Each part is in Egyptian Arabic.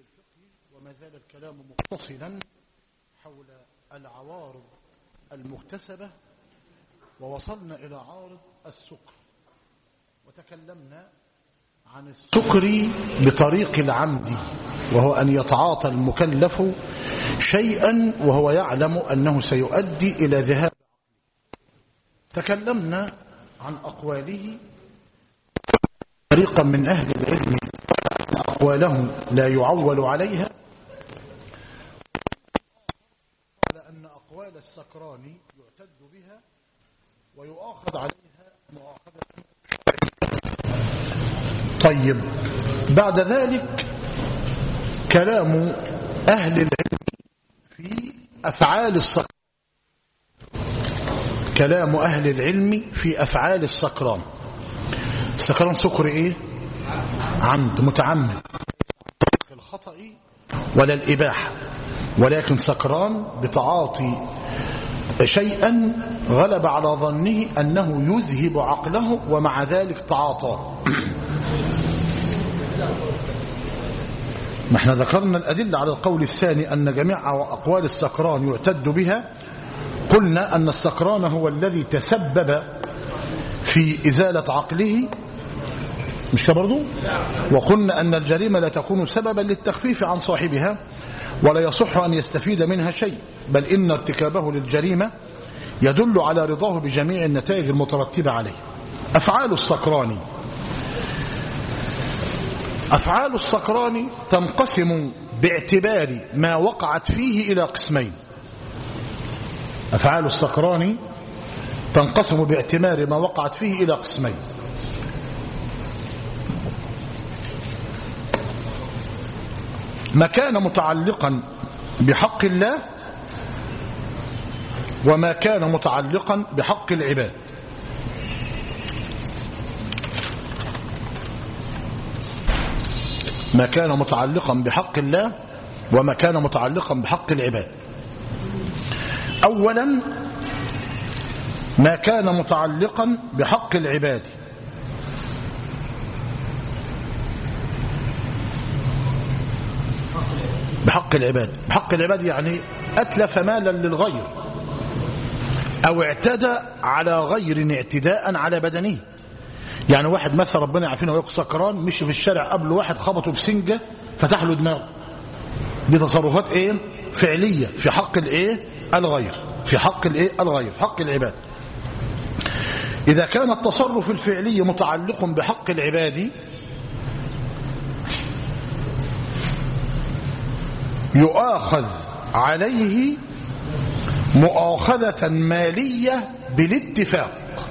الفقه وما زال الكلام متصلا حول العوارض المكتسبة ووصلنا إلى عارض السكر وتكلمنا عن السكر بطريق العمد وهو أن يتعاطى المكلف شيئا وهو يعلم أنه سيؤدي إلى ذهاب تكلمنا عن أقواله طريقا من أهل العلم أقوالهم لا يعول عليها على أن أقوال السكران يعتد بها ويؤاخذ عليها مؤاخذة طيب بعد ذلك كلام أهل العلم في أفعال السكران كلام أهل العلم في أفعال السكران السكران سكر إيه عمد متعمد الخطأ ولا الإباحة ولكن سكران بتعاطي شيئا غلب على ظنه أنه يذهب عقله ومع ذلك تعاطاه ما احنا ذكرنا الأدلة على القول الثاني أن جميع أقوال السكران يعتد بها قلنا أن السكران هو الذي تسبب في إزالة عقله مش كده برضو وقلنا أن الجريمة لا تكون سببا للتخفيف عن صاحبها ولا يصح أن يستفيد منها شيء بل إن ارتكابه للجريمة يدل على رضاه بجميع النتائج المترتبة عليه أفعال السكران أفعال السكران تنقسم باعتبار ما وقعت فيه إلى قسمين أفعال السكران تنقسم باعتبار ما وقعت فيه إلى قسمين ما كان متعلقا بحق الله وما كان متعلقا بحق العباد ما كان متعلقا بحق الله وما كان متعلقا بحق العباد أولا ما كان متعلقا بحق العباد بحق العباد بحق العباد يعني أتلف مالا للغير أو اعتدى على غير اعتداء على بدنه يعني واحد مثلا ربنا يعافينا وياكل سكران مشي في الشارع قبل واحد خبطه بسنجة فتح له دماغه دي تصرفات ايه فعلية في حق الايه الغير في حق الايه الغير في حق العباد إذا كان التصرف الفعلي متعلق بحق العباد يؤاخذ عليه مؤاخذة مالية بالاتفاق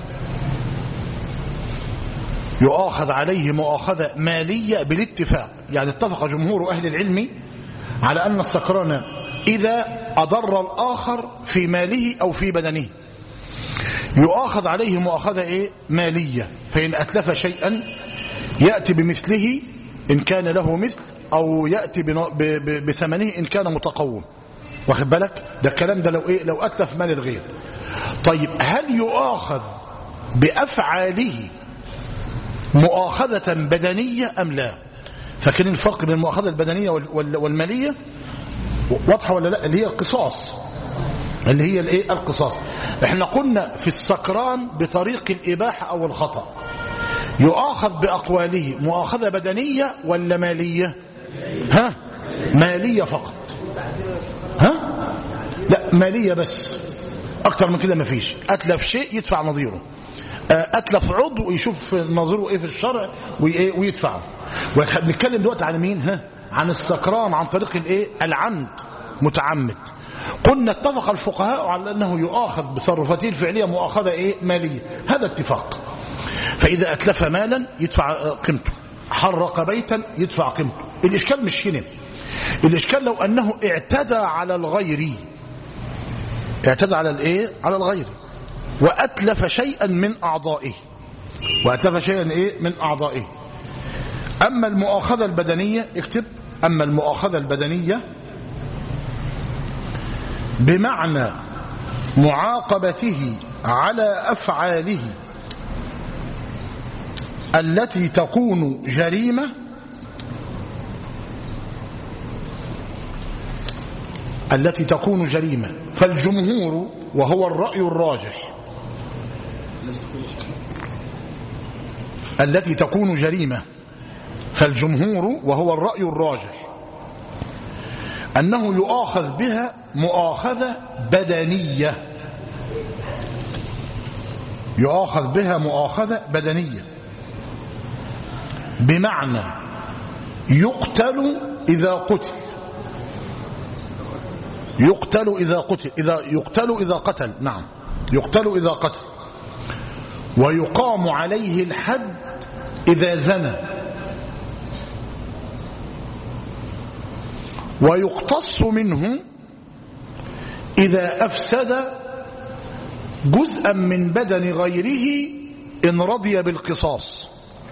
يؤاخذ عليه مؤاخذة مالية بالاتفاق يعني اتفق جمهور أهل العلم على أن السكران إذا أضر الآخر في ماله أو في بدنه يؤاخذ عليه مؤاخذة إيه؟ مالية فإن أتلف شيئا يأتي بمثله إن كان له مثل أو يأتي بثمنه إن كان متقوم واخد بالك ده الكلام ده لو إيه لو أتلف مال الغير طيب هل يؤاخذ بأفعاله مؤاخذة بدنية أم لا فاكرين الفرق بين المؤاخذة البدنية والمالية واضحة ولا لا اللي هي القصاص اللي هي الايه القصاص احنا قلنا في السكران بطريق الإباحة أو الخطأ يؤاخذ بأقواله مؤاخذة بدنية ولا مالية ها مالية فقط ها لا مالية بس أكتر من كده مفيش أتلف شيء يدفع نظيره أتلف عضو يشوف نظيره إيه في الشرع ويدفعه ونتكلم دلوقتي عن مين ها عن السكران عن طريق الايه العمد متعمد قلنا اتفق الفقهاء على أنه يؤاخذ بتصرفاته الفعلية مؤاخذة إيه مالية هذا اتفاق فإذا أتلف مالا يدفع قيمته حرق بيتا يدفع قيمته الإشكال مش هنا الإشكال لو أنه اعتدى على الغير اعتدى على الإيه على الغير وأتلف شيئا من أعضائه وأتلف شيئا إيه من أعضائه أما المؤاخذة البدنية اكتب أما المؤاخذة البدنية بمعنى معاقبته على أفعاله التي تكون جريمة التي تكون جريمة فالجمهور وهو الرأي الراجح التي تكون جريمة فالجمهور وهو الرأي الراجح أنه يؤاخذ بها مؤاخذة بدنية يؤاخذ بها مؤاخذة بدنية بمعنى يقتل إذا قتل يقتل إذا قتل إذا يقتل إذا قتل نعم يقتل إذا قتل ويقام عليه الحد إذا زنى ويقتص منه إذا أفسد جزءا من بدن غيره إن رضي بالقصاص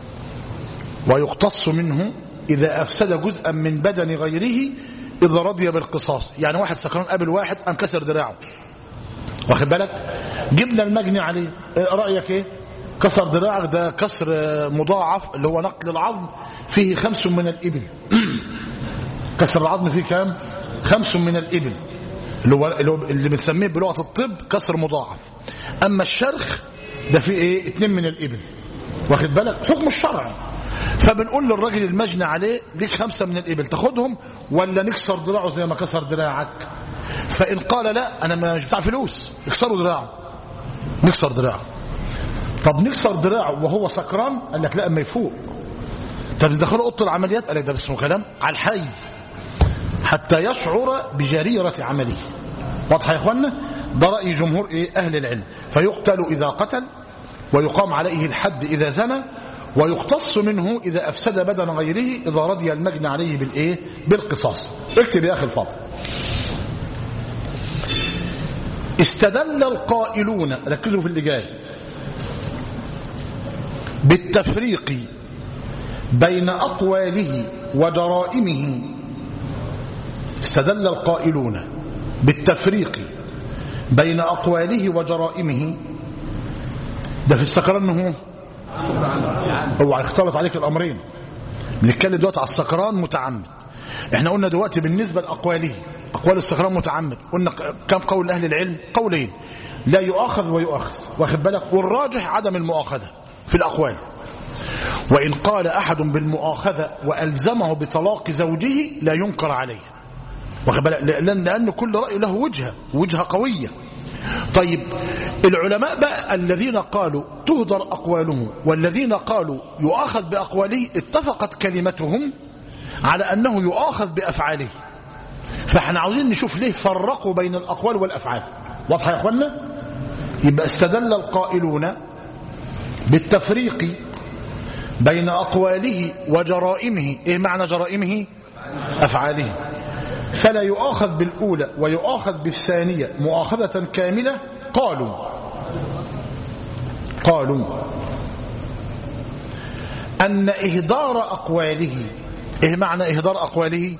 ويقتص منه إذا أفسد جزءا من بدن غيره إذا رضي بالقصاص يعني واحد سكران قابل واحد انكسر دراعه واخد بالك جبنا المجني عليه إيه رأيك ايه كسر دراعك ده كسر مضاعف اللي هو نقل العظم فيه خمس من الإبل كسر العظم فيه كام خمس من الإبل اللي هو اللي بنسميه بلغة الطب كسر مضاعف أما الشرخ ده فيه ايه اتنين من الإبل واخد بالك حكم الشرع فبنقول للراجل المجني عليه ليك خمسة من الإبل تاخدهم ولا نكسر دراعه زي ما كسر دراعك فإن قال لا أنا مش بتاع فلوس اكسروا دراعه نكسر دراعه طب نكسر دراعه وهو سكران قال لك لا اما يفوق طب ندخله اوضه العمليات قال لك ده اسمه كلام على الحي حتى يشعر بجريرة عمله واضح يا اخوانا ده رأي جمهور إيه أهل العلم فيقتل إذا قتل ويقام عليه الحد إذا زنى ويقتص منه إذا أفسد بدن غيره إذا رضي المجنى عليه بالإيه بالقصاص اكتب يا أخي الفاضل استدل القائلون ركزوا في اللي جاي بالتفريق بين أقواله وجرائمه استدل القائلون بالتفريق بين أقواله وجرائمه ده في السكران هو هو هيختلط عليك الأمرين بنتكلم دلوقتي على السكران متعمد احنا قلنا دلوقتي بالنسبة لأقواله أقوال السكران متعمد قلنا كم قول أهل العلم قولين لا يؤاخذ ويؤاخذ واخد بالك والراجح عدم المؤاخذة في الأقوال وإن قال أحد بالمؤاخذة وألزمه بطلاق زوجه لا ينكر عليه واخد بالك لأن, لأن كل رأي له وجهة وجهة قوية طيب العلماء بقى الذين قالوا تهدر أقوالهم والذين قالوا يؤاخذ بأقواله اتفقت كلمتهم على أنه يؤاخذ بأفعاله فاحنا عاوزين نشوف ليه فرقوا بين الأقوال والأفعال واضح يا أخوانا يبقى استدل القائلون بالتفريق بين أقواله وجرائمه إيه معنى جرائمه أفعاله فلا يؤاخذ بالأولى ويؤاخذ بالثانية مؤاخذة كاملة قالوا قالوا أن إهدار أقواله إيه معنى إهدار أقواله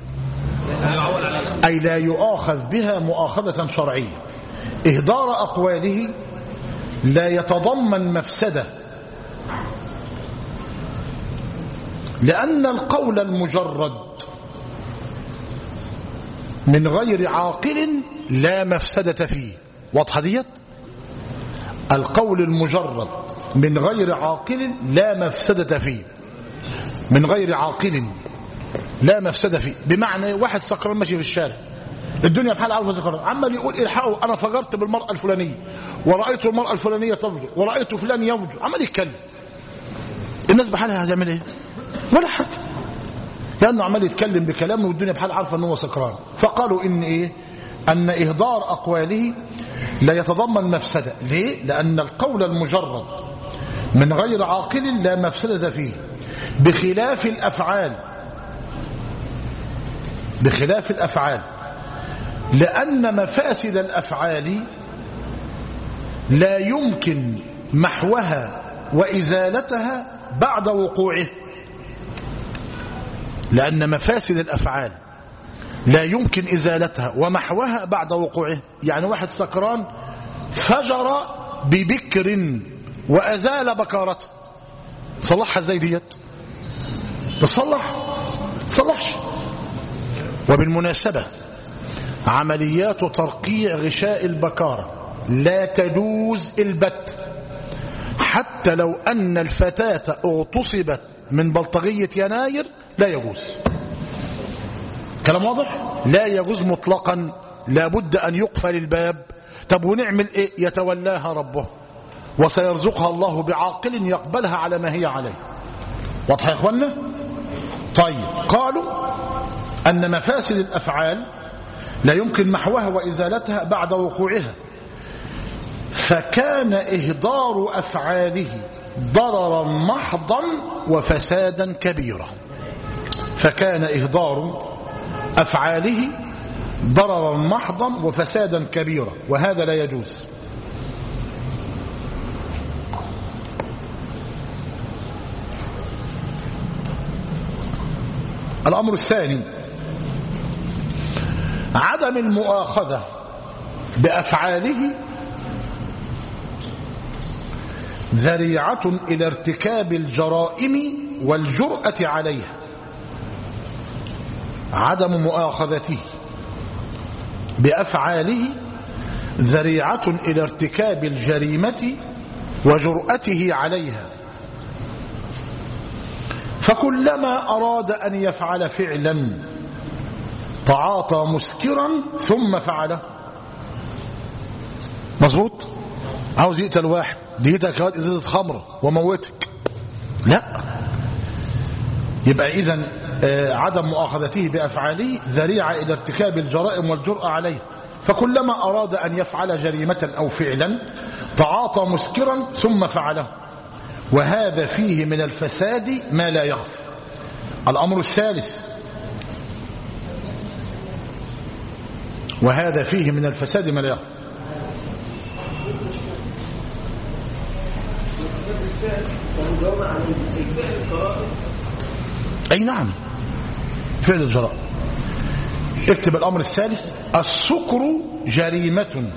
أي لا يؤاخذ بها مؤاخذة شرعية إهدار أقواله لا يتضمن مفسدة لأن القول المجرد من غير عاقل لا مفسدة فيه واضحة ديت القول المجرد من غير عاقل لا مفسدة فيه من غير عاقل لا مفسدة فيه بمعنى واحد سكران ماشي في الشارع الدنيا بحال عارفه سكران عمال يقول الحقوا انا فجرت بالمرأة الفلانية ورأيت المرأة الفلانية تفجر ورأيت فلان يفجر عمال يتكلم الناس بحالها هتعمل ايه ولا حاجة لأنه عمال يتكلم بكلام والدنيا بحال عارفة أنه سكران فقالوا إن إيه أن إهدار أقواله لا يتضمن مفسدة ليه لأن القول المجرد من غير عاقل لا مفسدة فيه بخلاف الأفعال بخلاف الأفعال لأن مفاسد الأفعال لا يمكن محوها وإزالتها بعد وقوعه لأن مفاسد الأفعال لا يمكن إزالتها ومحوها بعد وقوعه يعني واحد سكران فجر ببكر وأزال بكارته صلحها ازاي ديت تصلح تصلحش وبالمناسبة عمليات ترقيع غشاء البكارة لا تجوز البت حتى لو أن الفتاة اغتصبت من بلطجية يناير لا يجوز كلام واضح لا يجوز مطلقا لابد أن يقفل الباب طب ونعمل إيه يتولاها ربه وسيرزقها الله بعاقل يقبلها على ما هي عليه واضح يا اخوانا طيب قالوا أن مفاسد الأفعال لا يمكن محوها وإزالتها بعد وقوعها فكان إهدار أفعاله ضررا محضا وفسادا كبيرا فكان إهدار أفعاله ضررا محضا وفسادا كبيرا وهذا لا يجوز الأمر الثاني عدم المؤاخذة بأفعاله ذريعة إلى ارتكاب الجرائم والجرأة عليها عدم مؤاخذته بأفعاله ذريعة إلى ارتكاب الجريمة وجرأته عليها فكلما أراد أن يفعل فعلا تعاطى مسكرا ثم فعله مظبوط عاوز يقتل واحد ديتك هات ازازه خمره وموتك لا يبقى اذا عدم مؤاخذته بافعاله ذريعه الى ارتكاب الجرائم والجرأه عليه فكلما اراد ان يفعل جريمه او فعلا تعاطى مسكرا ثم فعله وهذا فيه من الفساد ما لا يخفى الامر الثالث وهذا فيه من الفساد ما لا يخفى أي نعم فعل الجرائم اكتب الأمر الثالث السكر جريمة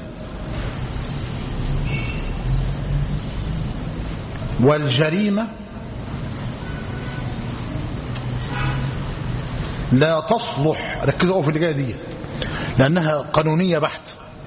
والجريمة لا تصلح ركزوا في اللي جايه دي لأنها قانونية بحت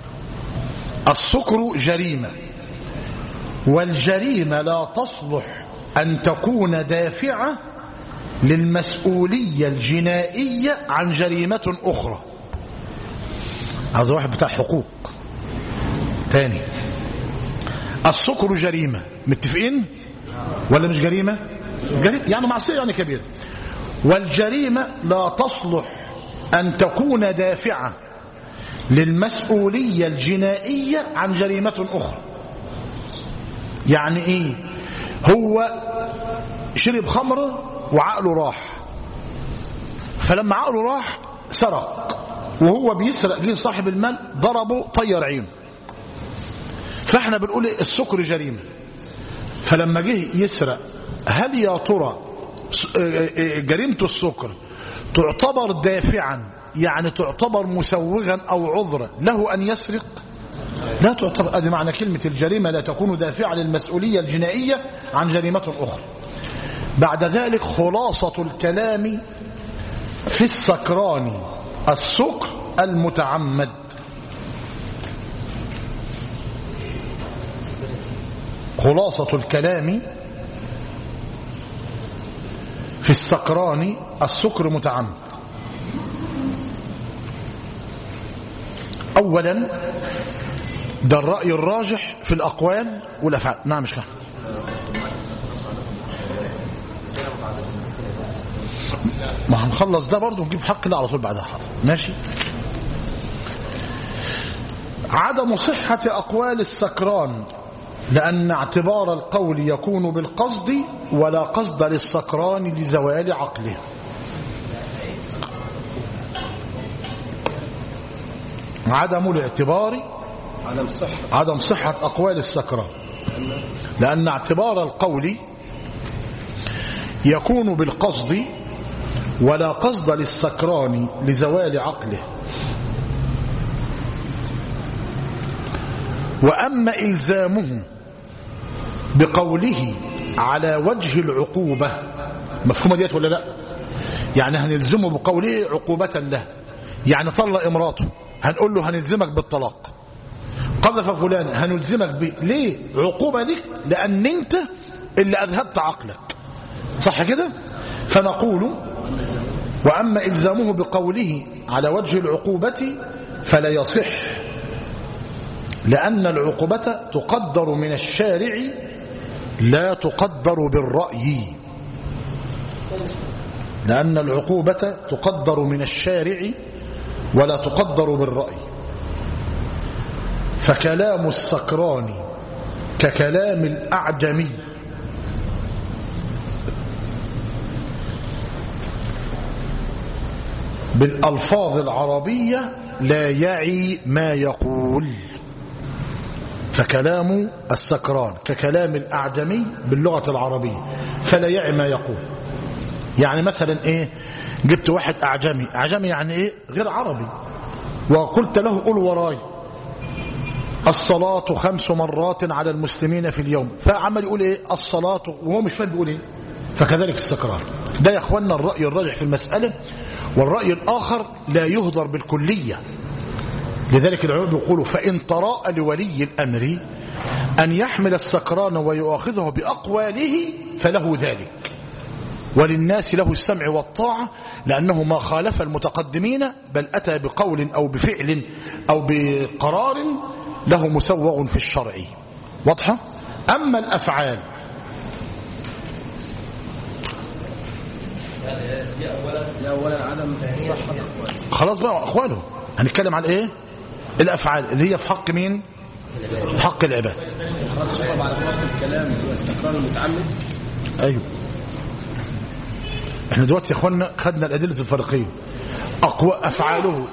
السكر جريمة والجريمة لا تصلح أن تكون دافعة للمسؤولية الجنائية عن جريمة أخرى هذا واحد بتاع حقوق تاني السكر جريمة متفقين ولا مش جريمة جريمة يعني معصية يعني كبيرة والجريمة لا تصلح أن تكون دافعة للمسؤولية الجنائية عن جريمة أخرى يعني ايه هو شرب خمر وعقله راح فلما عقله راح سرق وهو بيسرق جه صاحب المال ضربه طير عينه فاحنا بنقول السكر جريمة فلما جه يسرق هل يا ترى جريمة السكر تعتبر دافعا يعني تعتبر مسوغا او عذرا له ان يسرق لا تعتبر هذه معنى كلمة الجريمة لا تكون دافعة للمسؤولية الجنائية عن جريمة أخرى بعد ذلك خلاصة الكلام في السكران السكر المتعمد خلاصة الكلام في السكران السكر متعمد أولا ده الرأي الراجح في الأقوال والأفعال نعم مش فاهم ما هنخلص ده برضه نجيب حق ده على طول بعدها ماشي عدم صحة أقوال السكران لأن اعتبار القول يكون بالقصد ولا قصد للسكران لزوال عقله عدم الاعتبار عدم صحة عدم صحة أقوال السكران لأن اعتبار القول يكون بالقصد ولا قصد للسكران لزوال عقله وأما إلزامه بقوله على وجه العقوبة مفهومة ديت ولا لا يعني هنلزمه بقوله عقوبة له يعني طلق امراته هنقول له هنلزمك بالطلاق قذف فلان هنلزمك به ليه عقوبة لك لأن انت اللي أذهبت عقلك صح كده فنقول وأما إلزامه بقوله على وجه العقوبة فلا يصح لأن العقوبة تقدر من الشارع لا تقدر بالرأي لأن العقوبة تقدر من الشارع ولا تقدر بالرأي فكلام السكران ككلام الأعجمي بالألفاظ العربية لا يعي ما يقول فكلام السكران ككلام الأعجمي باللغة العربية فلا يعي ما يقول يعني مثلا ايه جبت واحد أعجمي أعجمي يعني ايه غير عربي وقلت له قل وراي الصلاة خمس مرات على المسلمين في اليوم فعمل يقول ايه الصلاة وهو مش فاهم بيقول ايه فكذلك السكران ده يا اخوانا الرأي الراجح في المسألة والرأي الآخر لا يهدر بالكلية لذلك العلماء بيقولوا فإن تراءى لولي الأمر أن يحمل السكران ويؤاخذه بأقواله فله ذلك وللناس له السمع والطاعة لأنه ما خالف المتقدمين بل أتى بقول أو بفعل أو بقرار له مسوغ في الشرع واضحة أما الأفعال دي اولا عدم صحه خلاص بقى أخوانه هنتكلم عن إيه الأفعال اللي هي في حق مين في حق العباد خلاص شطب على خلاص الكلام واستقرار المتعمد أيوه احنا دلوقتي يا اخوانا خدنا الأدلة الفرقية أقوى أفعاله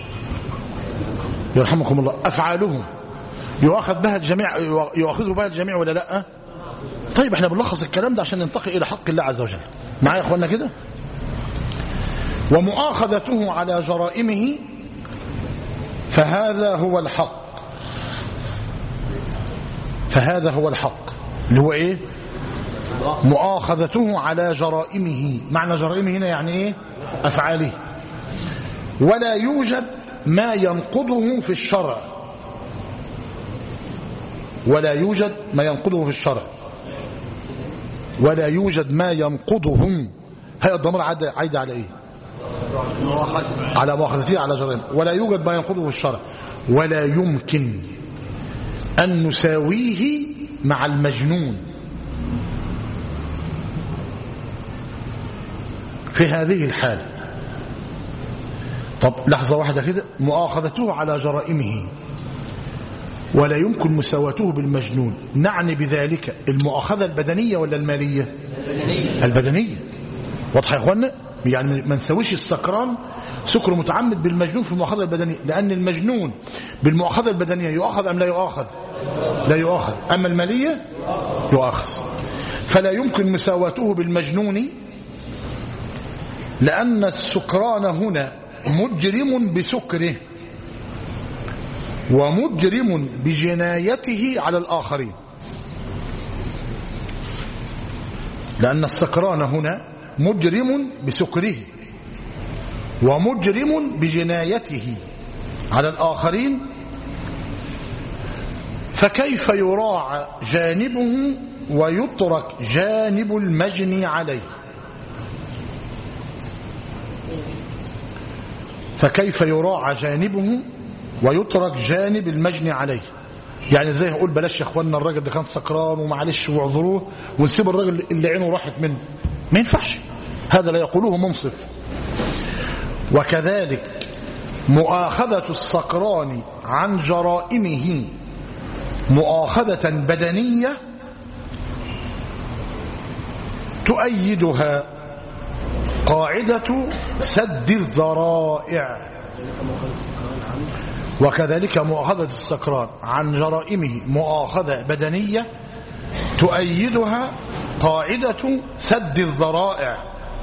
يرحمكم الله أفعالهم يؤخذ بها الجميع يؤخذه بها الجميع ولا لا طيب احنا بنلخص الكلام ده عشان ننتقل إلى حق الله عز وجل معايا يا اخوانا كده ومؤاخذته على جرائمه فهذا هو الحق فهذا هو الحق اللي هو ايه مؤاخذته على جرائمه معنى جرائمه هنا يعني ايه افعاله ولا يوجد ما ينقضه في الشرع ولا يوجد ما ينقضه في الشرع ولا يوجد ما ينقضه هي الضمير عايده عايده على ايه على مؤاخذته على جرائمه ولا يوجد ما ينقضه في الشرع ولا يمكن أن نساويه مع المجنون في هذه الحالة طب لحظة واحدة كده مؤاخذته على جرائمه ولا يمكن مساواته بالمجنون نعني بذلك المؤاخذة البدنية ولا المالية البدنية واضح يا اخوانا يعني ما نسويش السكران سكر متعمد بالمجنون في المؤاخذة البدنية لأن المجنون بالمؤاخذة البدنية يؤاخذ أم لا يؤاخذ لا يؤاخذ أما المالية يؤاخذ فلا يمكن مساواته بالمجنون لأن السكران هنا مجرم بسكره ومجرم بجنايته على الآخرين لأن السكران هنا مجرم بسكره ومجرم بجنايته على الآخرين فكيف يراعى جانبه ويترك جانب المجني عليه فكيف يراعى جانبه ويترك جانب المجني عليه يعني زي هقول بلاش يا اخوانا الراجل ده كان سكران ومعلش واعذروه ونسيب الراجل اللي عينه راحت منه ما ينفعش هذا لا يقوله منصف وكذلك مؤاخذة السكران عن جرائمه مؤاخذة بدنية تؤيدها قاعدة سد الذرائع وكذلك مؤاخذة السكران عن جرائمه مؤاخذة بدنية تؤيدها قاعدة سد الذرائع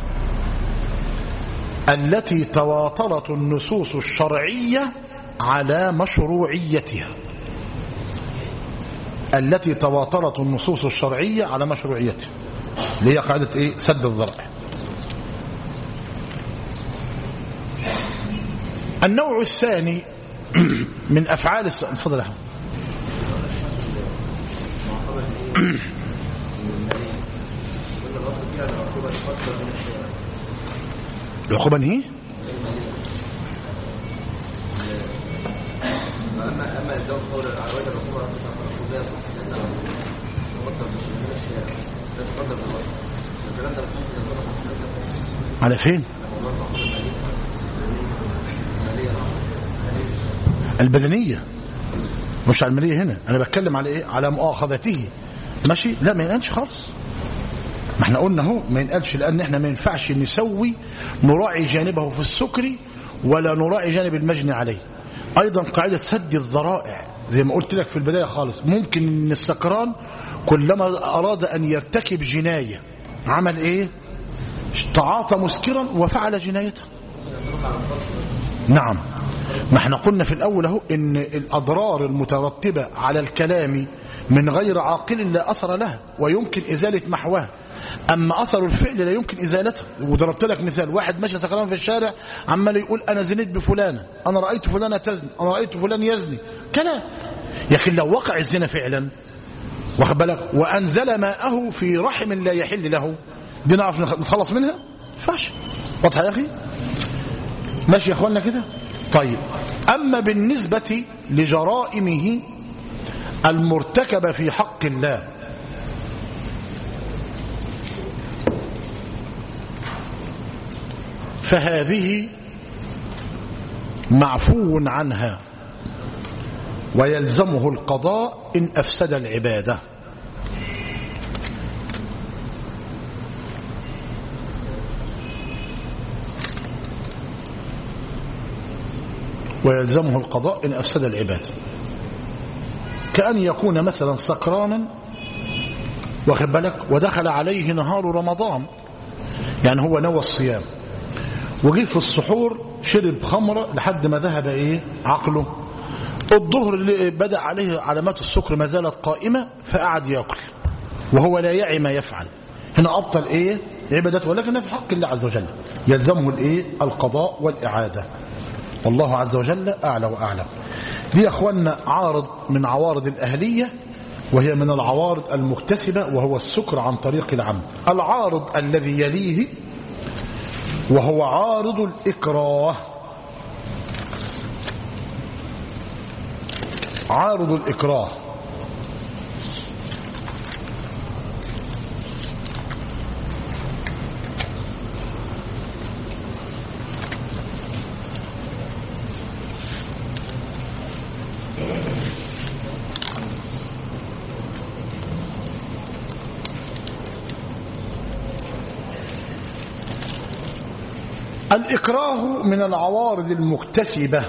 التي تواترت النصوص الشرعية على مشروعيتها التي تواترت النصوص الشرعية على مشروعيتها اللي هي قاعدة ايه سد الذرائع النوع الثاني من أفعال الس... اتفضل يا أحمد العقوبة هي أما أما الزوج قول على وجه العقوبة العقوبة صح لأنه مقدر مش من الشارع لا تقدر بالوقت الكلام ده مش ممكن ينطبق على الناس على فين موضوع العقوبة المالية المالية البدنية مش على المالية هنا أنا بتكلم على إيه على مؤاخذته ماشي لا ما ينقلش خالص ما احنا قلنا اهو ما ينقلش لأن احنا ما ينفعش نسوي نراعي جانبه في السكر ولا نراعي جانب المجني عليه أيضا قاعدة سد الذرائع زي ما قلت لك في البداية خالص ممكن ان السكران كلما أراد أن يرتكب جناية عمل ايه تعاطى مسكرا وفعل جنايته نعم ما احنا قلنا في الأول اهو ان الأضرار المترتبة على الكلام من غير عاقل لا أثر لها ويمكن إزالة محوها أما أثر الفعل لا يمكن إزالته وضربت لك مثال واحد ماشي سكران في الشارع عمال يقول أنا زنيت بفلانة أنا رأيت فلانة تزني أنا رأيت فلان يزني كلام لكن لو وقع الزنا فعلا واخد بالك وأنزل ماءه في رحم لا يحل له دي نعرف نتخلص منها فاش واضحة يا أخي ماشي يا أخوانا كده طيب أما بالنسبة لجرائمه المرتكبة في حق الله فهذه معفو عنها ويلزمه القضاء إن أفسد العبادة ويلزمه القضاء إن أفسد العبادة كأن يكون مثلا سكرانا واخد بالك ودخل عليه نهار رمضان يعني هو نوى الصيام وجه في السحور شرب خمرة لحد ما ذهب ايه عقله الظهر اللي بدأ عليه علامات السكر ما زالت قائمة فقعد يأكل وهو لا يعي ما يفعل هنا أبطل ايه عبادته ولكن في حق الله عز وجل يلزمه الايه القضاء والإعادة والله عز وجل أعلى وأعلم دي يا أخوانا عارض من عوارض الأهلية وهي من العوارض المكتسبة وهو السكر عن طريق العمد العارض الذي يليه وهو عارض الإكراه عارض الإكراه الإكراه من العوارض المكتسبة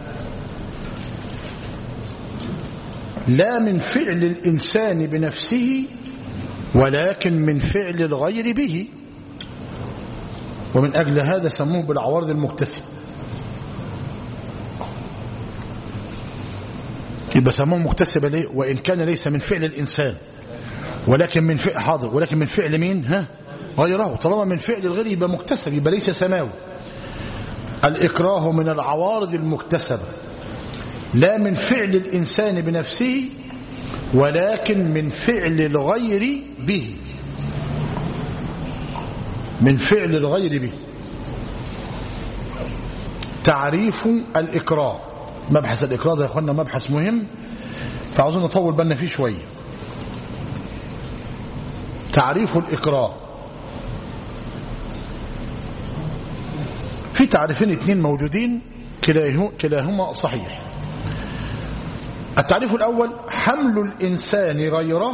لا من فعل الإنسان بنفسه ولكن من فعل الغير به ومن أجل هذا سموه بالعوارض المكتسبة يبقى سموه مكتسبة ليه وإن كان ليس من فعل الإنسان ولكن من فعل حاضر ولكن من فعل مين ها غيره طالما من فعل الغير يبقى مكتسب يبقى ليس سماوي الإكراه من العوارض المكتسبة لا من فعل الإنسان بنفسه ولكن من فعل الغير به من فعل الغير به تعريف الإكراه مبحث الإكراه ده يا أخوانا مبحث مهم فعاوزين نطول بالنا فيه شوية تعريف الإكراه في تعريفين اثنين موجودين كلاهما صحيح التعريف الأول حمل الإنسان غيره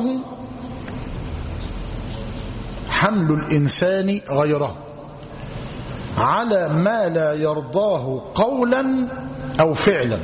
حمل الإنسان غيره على ما لا يرضاه قولا أو فعلا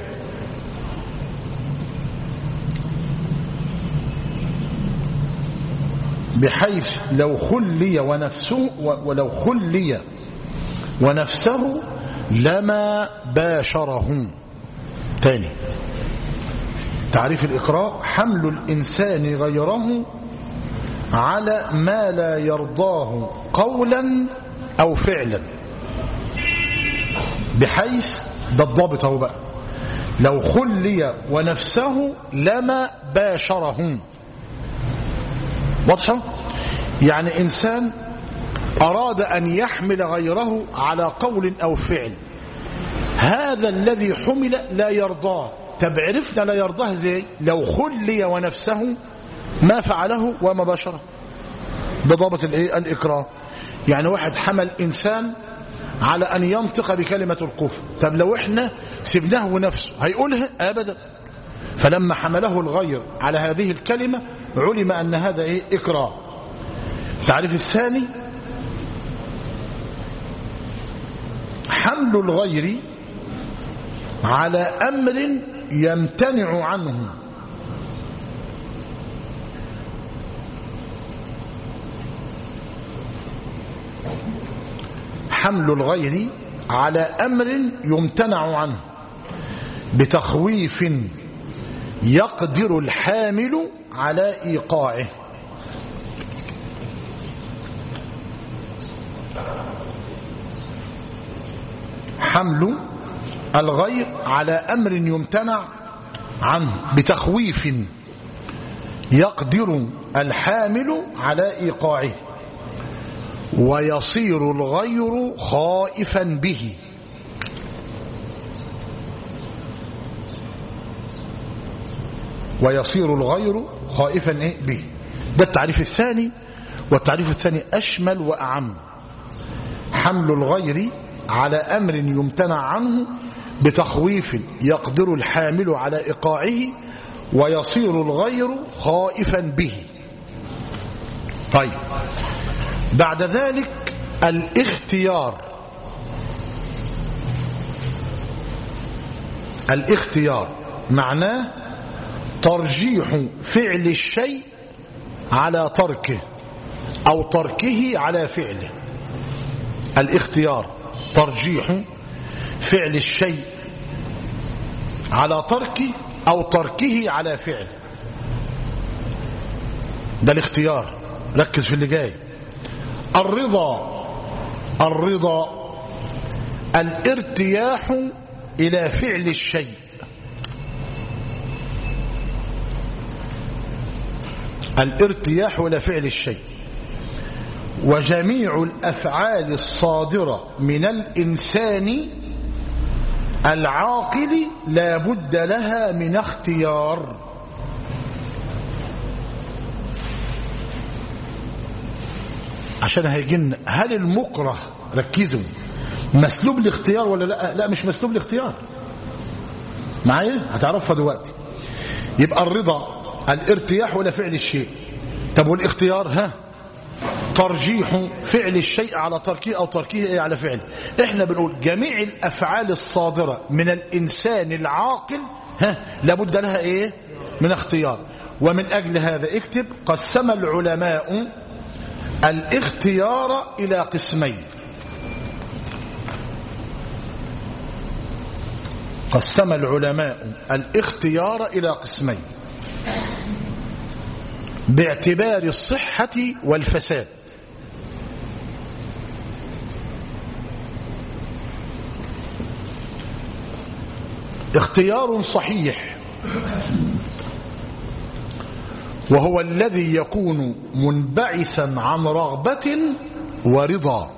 بحيث لو خلي ونفسه ولو خلي ونفسه لما باشره تاني تعريف الإقراء حمل الإنسان غيره على ما لا يرضاه قولا أو فعلا بحيث ده الضابط اهو بقى لو خلي ونفسه لما باشره واضحة يعني إنسان أراد أن يحمل غيره على قول أو فعل هذا الذي حمل لا يرضاه طب عرفنا لا يرضاه زي لو خلي ونفسه ما فعله وما باشره ده ضابط الايه الإكراه يعني واحد حمل إنسان على أن ينطق بكلمة الكفر طب لو احنا سبناه ونفسه هيقولها أبدا فلما حمله الغير على هذه الكلمة علم أن هذا إيه إكراه التعريف الثاني حمل الغير على أمر يمتنع عنه حمل الغير على أمر يمتنع عنه بتخويف يقدر الحامل على إيقاعه حمل الغير على أمر يمتنع عنه بتخويف يقدر الحامل على إيقاعه ويصير الغير خائفا به ويصير الغير خائفا إيه به ده التعريف الثاني والتعريف الثاني أشمل وأعم حمل الغير على أمر يمتنع عنه بتخويف يقدر الحامل على إيقاعه ويصير الغير خائفا به طيب بعد ذلك الاختيار الاختيار معناه ترجيح فعل الشيء على تركه أو تركه على فعله الاختيار ترجيح فعل الشيء على تركه أو تركه على فعله ده الاختيار ركز في اللي جاي الرضا الرضا الارتياح إلى فعل الشيء الارتياح إلى فعل الشيء وجميع الأفعال الصادرة من الإنسان العاقل لا بد لها من اختيار عشان هيجن هل المكره ركزوا مسلوب الاختيار ولا لا لا مش مسلوب الاختيار معايا هتعرفها دلوقتي يبقى الرضا الارتياح ولا فعل الشيء طب والاختيار ها ترجيح فعل الشيء على تركه أو تركه على فعله احنا بنقول جميع الأفعال الصادرة من الإنسان العاقل ها لابد لها ايه من اختيار ومن أجل هذا اكتب قسم العلماء الاختيار إلى قسمين قسم العلماء الاختيار إلى قسمين باعتبار الصحة والفساد اختيار صحيح وهو الذي يكون منبعثا عن رغبة ورضا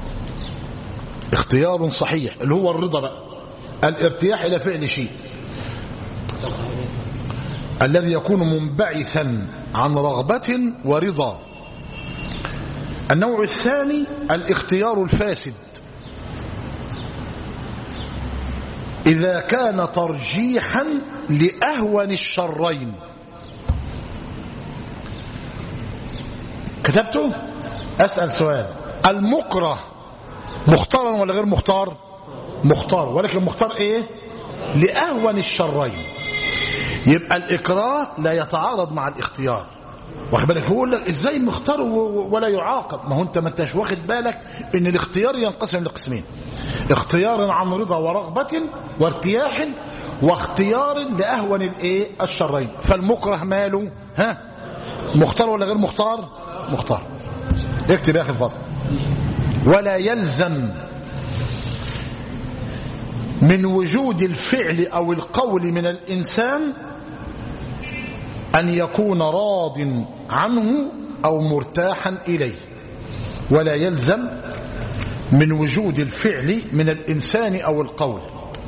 اختيار صحيح اللي هو الرضا بقى الارتياح إلى فعل شيء الذي يكون منبعثا عن رغبة ورضا النوع الثاني الاختيار الفاسد إذا كان ترجيحا لأهون الشرين كتبته أسأل سؤال المكره مختارا ولا غير مختار مختار ولكن مختار ايه لأهون الشرين يبقى الإكراه لا يتعارض مع الاختيار واخد بالك هو يقول لك ازاي مختار ولا يعاقب ما هو انت ما انتش واخد بالك ان الاختيار ينقسم لقسمين اختيار عن رضا ورغبة وارتياح واختيار لأهون الايه الشرين فالمكره ماله ها مختار ولا غير مختار مختار اكتب يا اخي الفضل ولا يلزم من وجود الفعل أو القول من الإنسان أن يكون راض عنه أو مرتاحا إليه ولا يلزم من وجود الفعل من الإنسان أو القول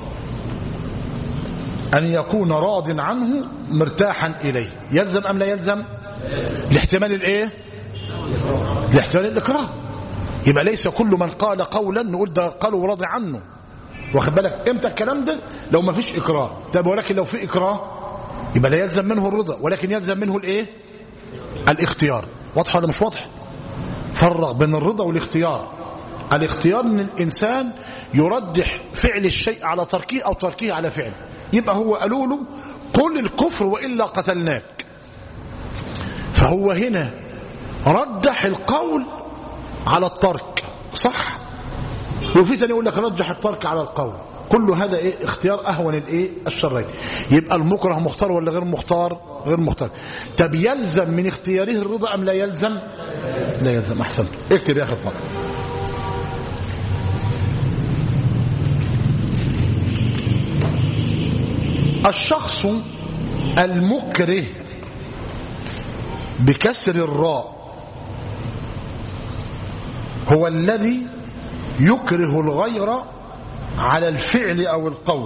أن يكون راض عنه مرتاحا إليه يلزم أم لا يلزم لاحتمال الإيه لاحتمال الإكراه يبقى ليس كل من قال قولا نقول ده قالوا راضي عنه واخد بالك امتى الكلام ده لو ما فيش إكراه طب ولكن لو في إكراه يبقى لا يلزم منه الرضا ولكن يلزم منه الإيه الاختيار واضح ولا مش واضح فرق بين الرضا والاختيار الاختيار ان الانسان يرجح فعل الشيء على تركه او تركه على فعله يبقى هو قالوا له قل الكفر والا قتلناك فهو هنا رجح القول على الترك صح وفي تاني يقول لك رجح الترك على القول كل هذا ايه اختيار اهون الايه الشرين يبقى المكره مختار ولا غير مختار غير مختار طب يلزم من اختياره الرضا ام لا يلزم لا يلزم احسن اكتب يا اخي فقط الشخص المكره بكسر الراء هو الذي يكره الغير على الفعل أو القول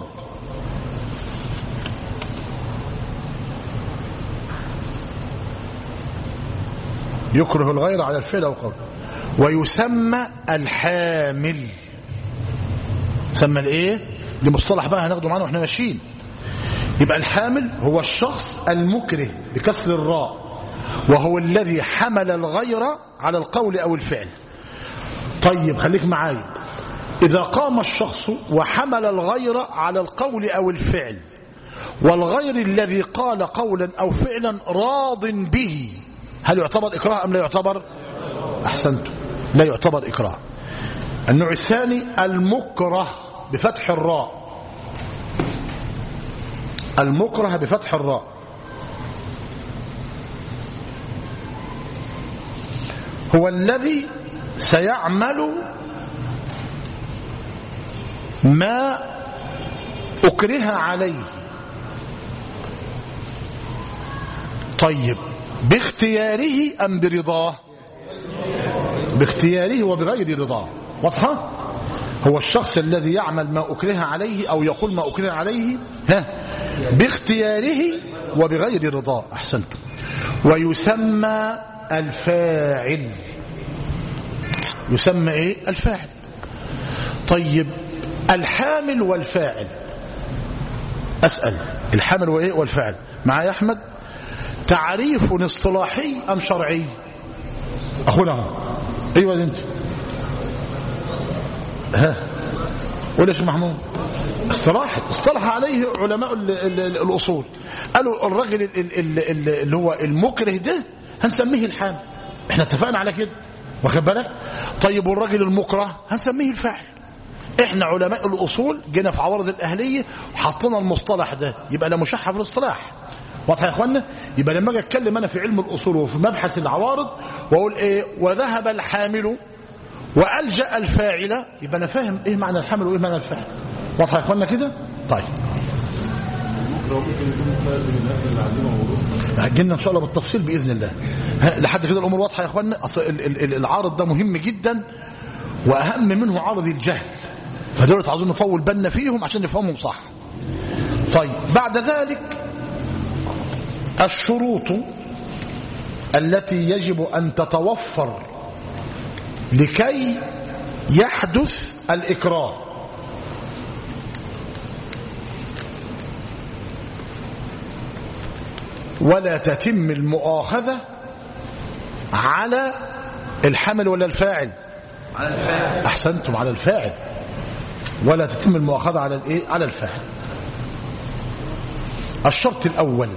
يكره الغير على الفعل أو القول ويسمى الحامل يسمى الايه دي مصطلح بقى هناخده معانا واحنا ماشيين يبقى الحامل هو الشخص المكره بكسر الراء وهو الذي حمل الغير على القول أو الفعل طيب خليك معايا إذا قام الشخص وحمل الغير على القول أو الفعل والغير الذي قال قولا أو فعلا راض به هل يعتبر إكراه أم لا يعتبر أحسنت لا يعتبر إكراه النوع الثاني المكره بفتح الراء المكره بفتح الراء هو الذي سيعمل ما أكره عليه طيب باختياره أم برضاه باختياره وبغير رضاه واضحة هو الشخص الذي يعمل ما أكره عليه أو يقول ما أكره عليه ها باختياره وبغير رضاه أحسنت ويسمى الفاعل يسمى ايه الفاعل طيب الحامل والفاعل أسأل الحامل وايه والفاعل معايا أحمد تعريف اصطلاحي أم شرعي أخونا أيوة انت ها قول يا شيخ محمود اصطلاح اصطلح عليه علماء ال ال ال الأصول قالوا الراجل ال- ال- ال- اللي هو المكره ده هنسميه الحامل احنا اتفقنا على كده واخد بالك طيب والراجل المكره هنسميه الفاعل احنا علماء الاصول جينا في عوارض الاهليه وحطينا المصطلح ده يبقى لا مشحف في الاصطلاح واضح يا اخوانا يبقى لما اجي اتكلم انا في علم الاصول وفي مبحث العوارض واقول ايه وذهب الحامل والجا الفاعل يبقى انا فاهم ايه معنى الحامل وايه معنى الفاعل واضح يا اخوانا كده طيب هتجينا ان شاء الله بالتفصيل باذن الله ها، لحد كده الامور واضحه يا اخوانا أصل ال- ال- ال- العارض ده مهم جدا واهم منه عارض الجهل فدول عاوزين نطول بالنا فيهم عشان نفهمهم صح طيب بعد ذلك الشروط التي يجب ان تتوفر لكي يحدث الاكراه ولا تتم المؤاخذة على الحمل ولا الفاعل على الفاعل أحسنتم على الفاعل ولا تتم المؤاخذة على الإيه؟ على الفاعل الشرط الأول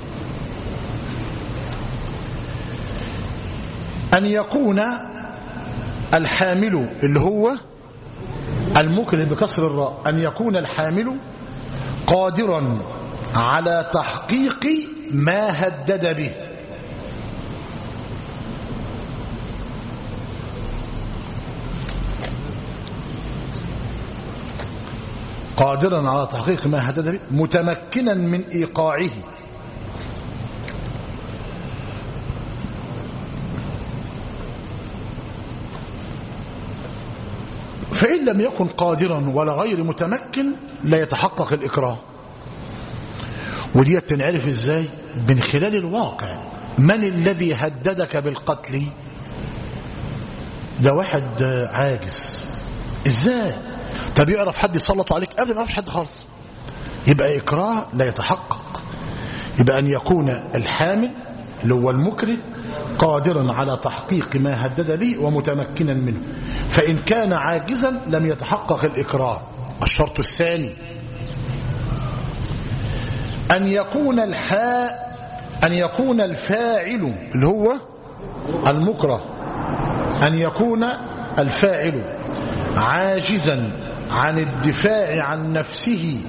أن يكون الحامل اللي هو المكره بكسر الراء أن يكون الحامل قادرا على تحقيق ما هدد به قادرا على تحقيق ما هدد به متمكنا من إيقاعه فإن لم يكن قادرا ولا غير متمكن لا يتحقق الإكراه ودي تنعرف ازاي من خلال الواقع من الذي هددك بالقتل ده واحد عاجز ازاي طب يعرف حد يسلط عليك قبل ما يعرفش حد خالص يبقى إكراه لا يتحقق يبقى أن يكون الحامل اللي هو المكره قادرا على تحقيق ما هدد به ومتمكنا منه فإن كان عاجزا لم يتحقق الإكراه الشرط الثاني أن يكون الحاء أن يكون الفاعل اللي هو المكره أن يكون الفاعل عاجزا عن الدفاع عن نفسه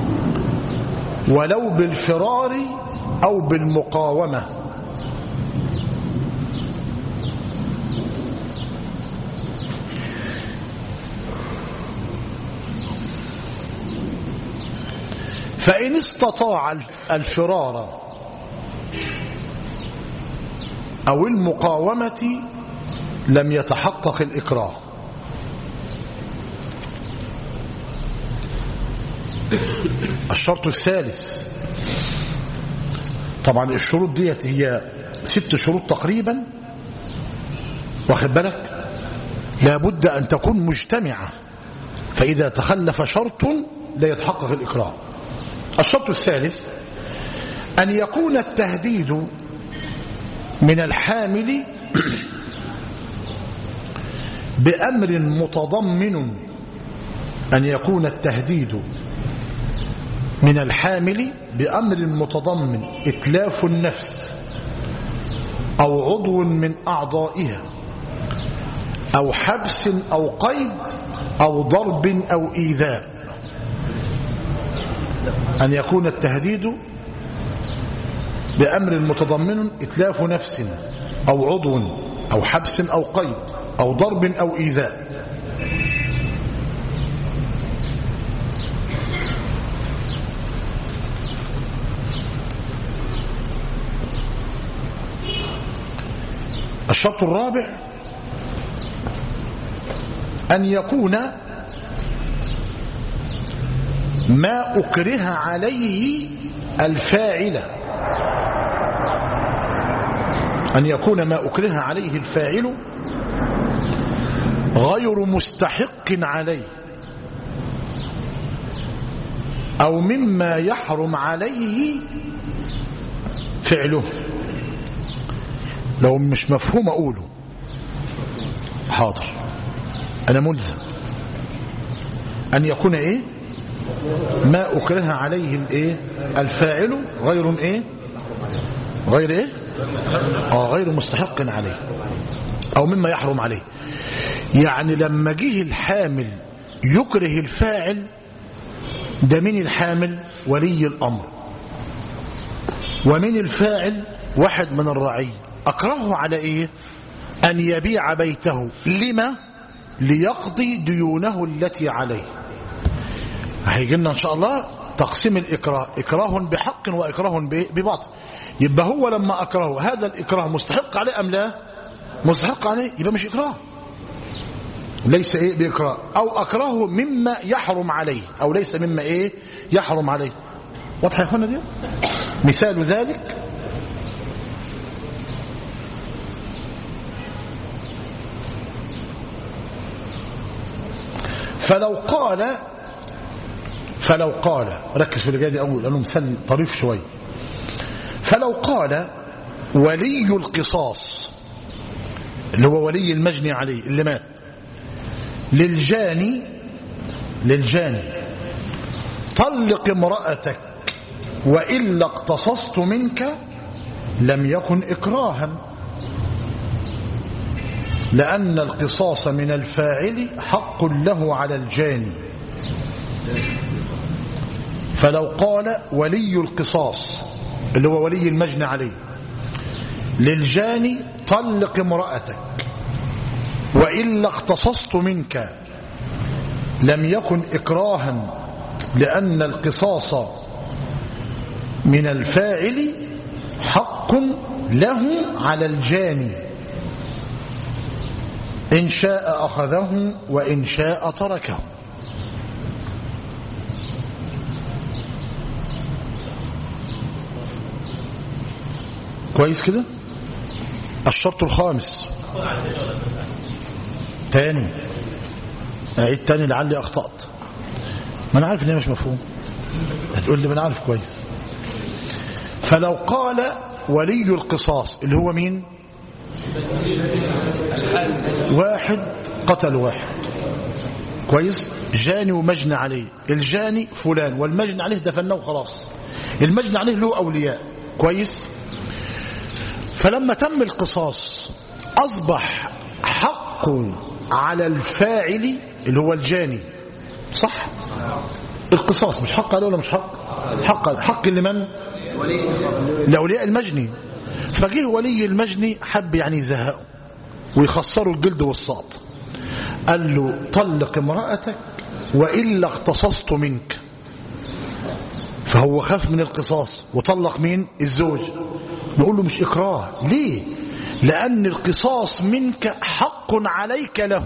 ولو بالفرار أو بالمقاومة فإن استطاع الفرار أو المقاومة لم يتحقق الإكراه الشرط الثالث طبعا الشروط ديت هي ست شروط تقريبا واخد بالك لابد أن تكون مجتمعة فإذا تخلف شرط لا يتحقق الإكراه الشرط الثالث أن يكون التهديد من الحامل بأمر متضمن أن يكون التهديد من الحامل بأمر متضمن إتلاف النفس أو عضو من أعضائها أو حبس أو قيد أو ضرب أو إيذاء أن يكون التهديد بأمر متضمن إتلاف نفس أو عضو أو حبس أو قيد أو ضرب أو إيذاء الشرط الرابع أن يكون ما أكره عليه الفاعل أن يكون ما أكره عليه الفاعل غير مستحق عليه أو مما يحرم عليه فعله لو مش مفهوم أقوله حاضر أنا ملزم أن يكون إيه ما أكره عليه الإيه الفاعل غير إيه غير إيه آه غير مستحق عليه أو مما يحرم عليه يعني لما جه الحامل يكره الفاعل ده من الحامل ولي الأمر ومن الفاعل واحد من الرعي أكرهه على إيه أن يبيع بيته لما ليقضي ديونه التي عليه هيجي لنا إن شاء الله تقسيم الإكراه إكراه بحق وإكراه بباطل يبقى هو لما أكرهه هذا الإكراه مستحق عليه أم لا مستحق عليه يبقى مش إكراه ليس إيه بإكراه أو أكرهه مما يحرم عليه أو ليس مما إيه يحرم عليه واضح يا أخوانا دي مثال ذلك فلو قال فلو قال ركز في اللي دي أول لأنه مثال طريف شوي فلو قال ولي القصاص اللي هو ولي المجني عليه اللي مات للجاني للجاني طلق امرأتك وإلا اقتصصت منك لم يكن إكراها لأن القصاص من الفاعل حق له على الجاني فلو قال ولي القصاص اللي هو ولي المجني عليه للجاني طلق امرأتك وإلا اقتصصت منك لم يكن إكراها لأن القصاص من الفاعل حق له على الجاني إن شاء أخذه وإن شاء تركه كويس كده الشرط الخامس تاني أعيد تاني لعلي أخطأت ما أنا عارف إن هي مش مفهوم هتقول لي ما أنا عارف كويس فلو قال ولي القصاص اللي هو مين واحد قتل واحد كويس جاني ومجنى عليه الجاني فلان والمجنى عليه دفناه خلاص المجنى عليه له أولياء كويس فلما تم القصاص أصبح حق على الفاعل اللي هو الجاني صح القصاص مش حق عليه ولا مش حق حق حق لمن لأولياء المجني فجه ولي المجني حب يعني يزهقه ويخسروا الجلد والصاد قال له طلق امرأتك وإلا اقتصصت منك فهو خاف من القصاص وطلق مين الزوج نقول له مش إكراه ليه لأن القصاص منك حق عليك له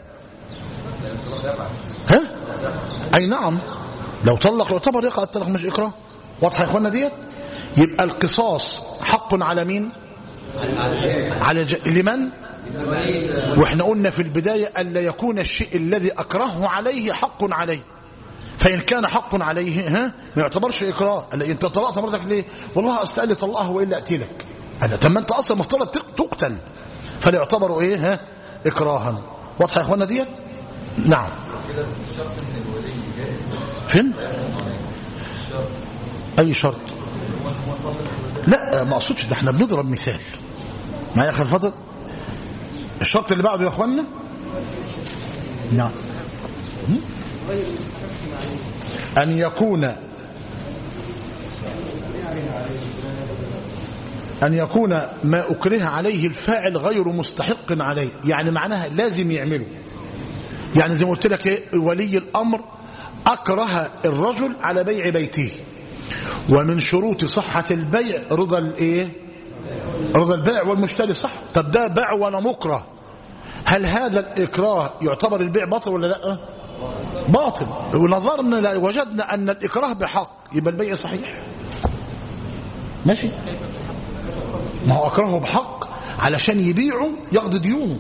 ها أي نعم لو طلق يعتبر يقع الطلاق مش إكراه واضحة يا إخوانا ديت يبقى القصاص حق على مين على ج... لمن واحنا قلنا في البداية ألا يكون الشيء الذي أكرهه عليه حق عليه فإن كان حق عليه ها ما يعتبرش إكراه قال لي انت طلقت مرتك ليه والله أستقل طلقها وإلا أقتلك أنا طب ما أنت أصلا مفترض تقتل فلا يعتبر إيه ها إكراها واضحة يا إخوانا ديت نعم فين أي شرط لا ما أقصدش ده احنا بنضرب مثال معايا يا أخي الفضل الشرط اللي بعده يا أخوانا نعم أن يكون أن يكون ما أكره عليه الفاعل غير مستحق عليه يعني معناها لازم يعمله يعني زي ما قلت لك إيه ولي الأمر أكره الرجل على بيع بيته ومن شروط صحة البيع رضا الايه رضا البيع والمشتري صح طب ده بيع وانا مكره هل هذا الإكراه يعتبر البيع باطل ولا لا باطل ونظرنا وجدنا أن الإكراه بحق يبقى البيع صحيح ماشي ما هو أكرهه بحق علشان يبيعه يقضي ديونه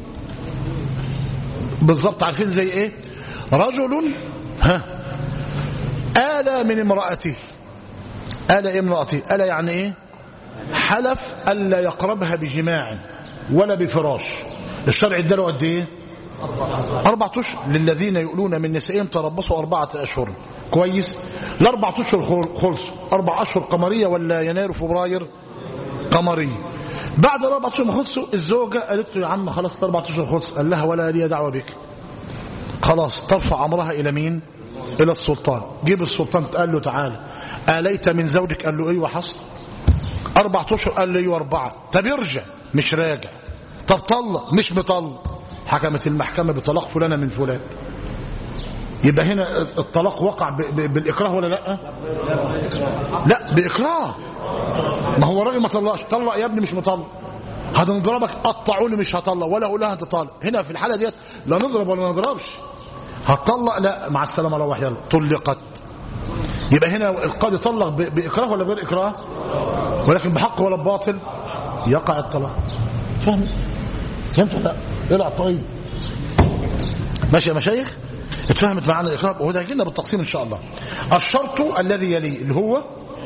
بالظبط عارفين زي ايه رجل ها آلى من امرأته آلى إيه امرأته آلى يعني ايه حلف ألا يقربها بجماع ولا بفراش الشرع اداله قد ايه أربعة أشهر للذين يؤلون من نسائهم تربصوا أربعة أشهر كويس الأربعة أشهر خلصوا أربع أشهر قمرية ولا يناير فبراير قمرية بعد الأربع أشهر ما خلصوا الزوجة قالت له يا عم خلاص الأربع أشهر خلص قال لها ولا لي دعوة بك خلاص ترفع أمرها إلى مين إلى السلطان جيب السلطان قال له تعالى آليت من زوجك قال له أيوة حصل أربع أشهر قال له أيوة أربعة طب يرجع مش راجع طب طلق مش مطلق حكمت المحكمة بطلاق فلانة من فلان يبقى هنا الطلاق وقع ب- ب- بالإكراه ولا لا لا بإكراه ما هو الراجل ما طلقش طلق يا ابني مش مطلق هنضربك قطعوني مش هطلق ولا اقول لها انت طالق هنا في الحالة ديت لا نضرب ولا نضربش هتطلق لا مع السلامة روح يلا طلقت يبقى هنا القاضي طلق ب- بإكراه ولا بغير إكراه ولكن بحق ولا بباطل يقع الطلاق فهم فهمت ولا لا الع طيب ماشي يا مشايخ اتفهمت معانا الإكراه وهو ده هيجي لنا بالتقسيم إن شاء الله الشرط الذي يليه اللي هو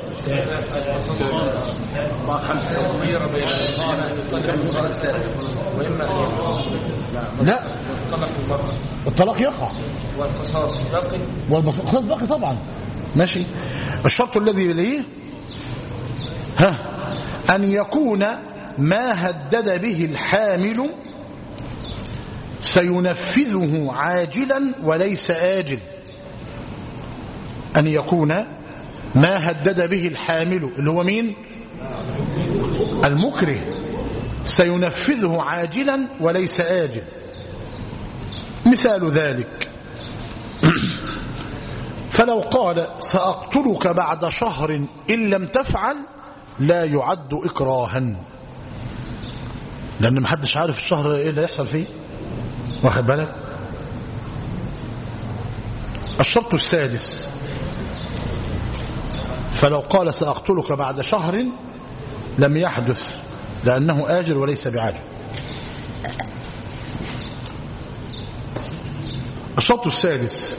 لا الطلاق يقع والقصاص باقي والقصاص باقي طبعا ماشي الشرط الذي يليه ها أن يكون ما هدد به الحامل سينفذه عاجلا وليس آجل أن يكون ما هدد به الحامل اللي هو مين المكره سينفذه عاجلا وليس آجل مثال ذلك فلو قال سأقتلك بعد شهر إن لم تفعل لا يعد إكراها لأن محدش عارف الشهر إيه اللي يحصل فيه واخد بالك الشرط السادس فلو قال سأقتلك بعد شهر لم يحدث لأنه آجر وليس بعاجل الشرط السادس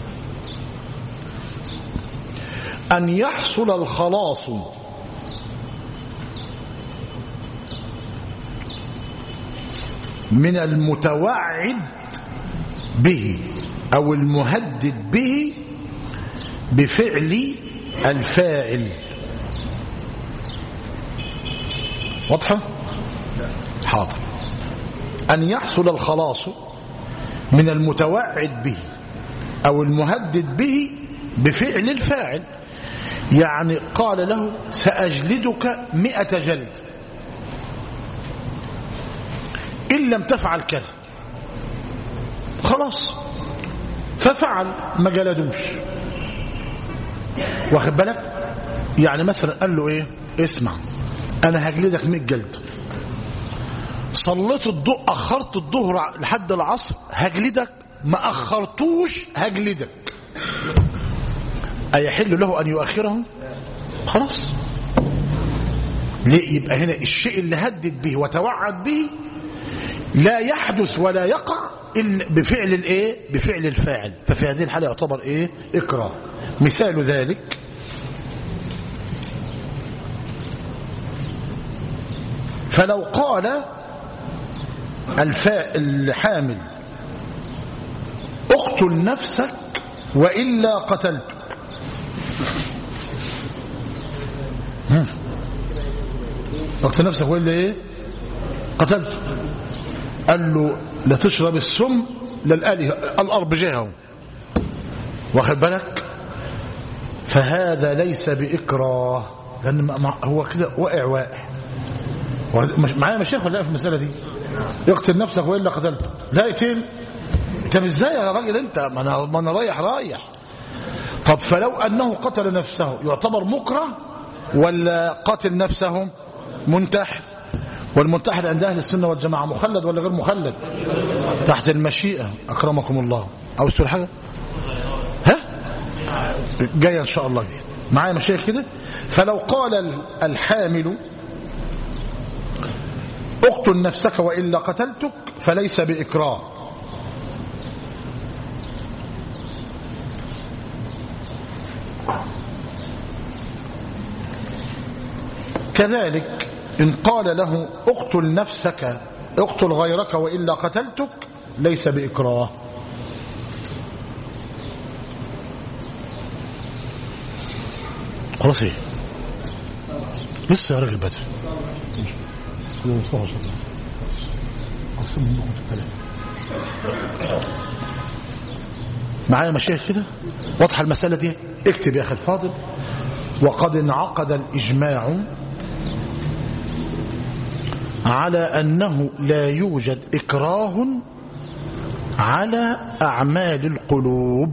أن يحصل الخلاص من المتوعد به أو المهدد به بفعل الفاعل واضحة؟ حاضر أن يحصل الخلاص من المتوعد به أو المهدد به بفعل الفاعل يعني قال له سأجلدك مئة جلد إن لم تفعل كذا خلاص ففعل ما جلدوش واخد بالك يعني مثلا قال له ايه اسمع انا هجلدك 100 جلد صليت الضوء اخرت الظهر لحد العصر هجلدك ما اخرتوش هجلدك ايحل له ان يؤخره خلاص ليه يبقى هنا الشيء اللي هدد به وتوعد به لا يحدث ولا يقع إلا بفعل الايه بفعل الفاعل ففي هذه الحالة يعتبر ايه اكراه مثال ذلك فلو قال الفاء الحامل اقتل نفسك وإلا قتلتك هم. اقتل نفسك وإلا ايه قتلتك قال له لا تشرب السم للآله الأرض جهه واخد بالك فهذا ليس بإكراه لأن ما- ما- هو كده واقع واقع وهذا- مش- معايا مشايخ ولا لا في المسألة دي اقتل نفسك وإلا قتلت لا اقتل انت مش ازاي يا راجل انت ما انا ما انا رايح رايح طب فلو انه قتل نفسه يعتبر مكره ولا قاتل نفسه منتحر والمنتحر عند اهل السنه والجماعه مخلد ولا غير مخلد تحت المشيئه اكرمكم الله عاوز تقول حاجه ها جايه ان شاء الله دي معايا مشايخ كده فلو قال ال- الحامل اقتل نفسك والا قتلتك فليس باكراه كذلك إن قال له اقتل نفسك اقتل غيرك وإلا قتلتك ليس بإكراه خلاص ايه لسه يا راجل بدر كده مصطفى شاء الله قسم من نقطة الكلام معايا مشايخ كده واضحة المسألة دي اكتب يا أخي الفاضل وقد انعقد الإجماع على أنه لا يوجد إكراه على أعمال القلوب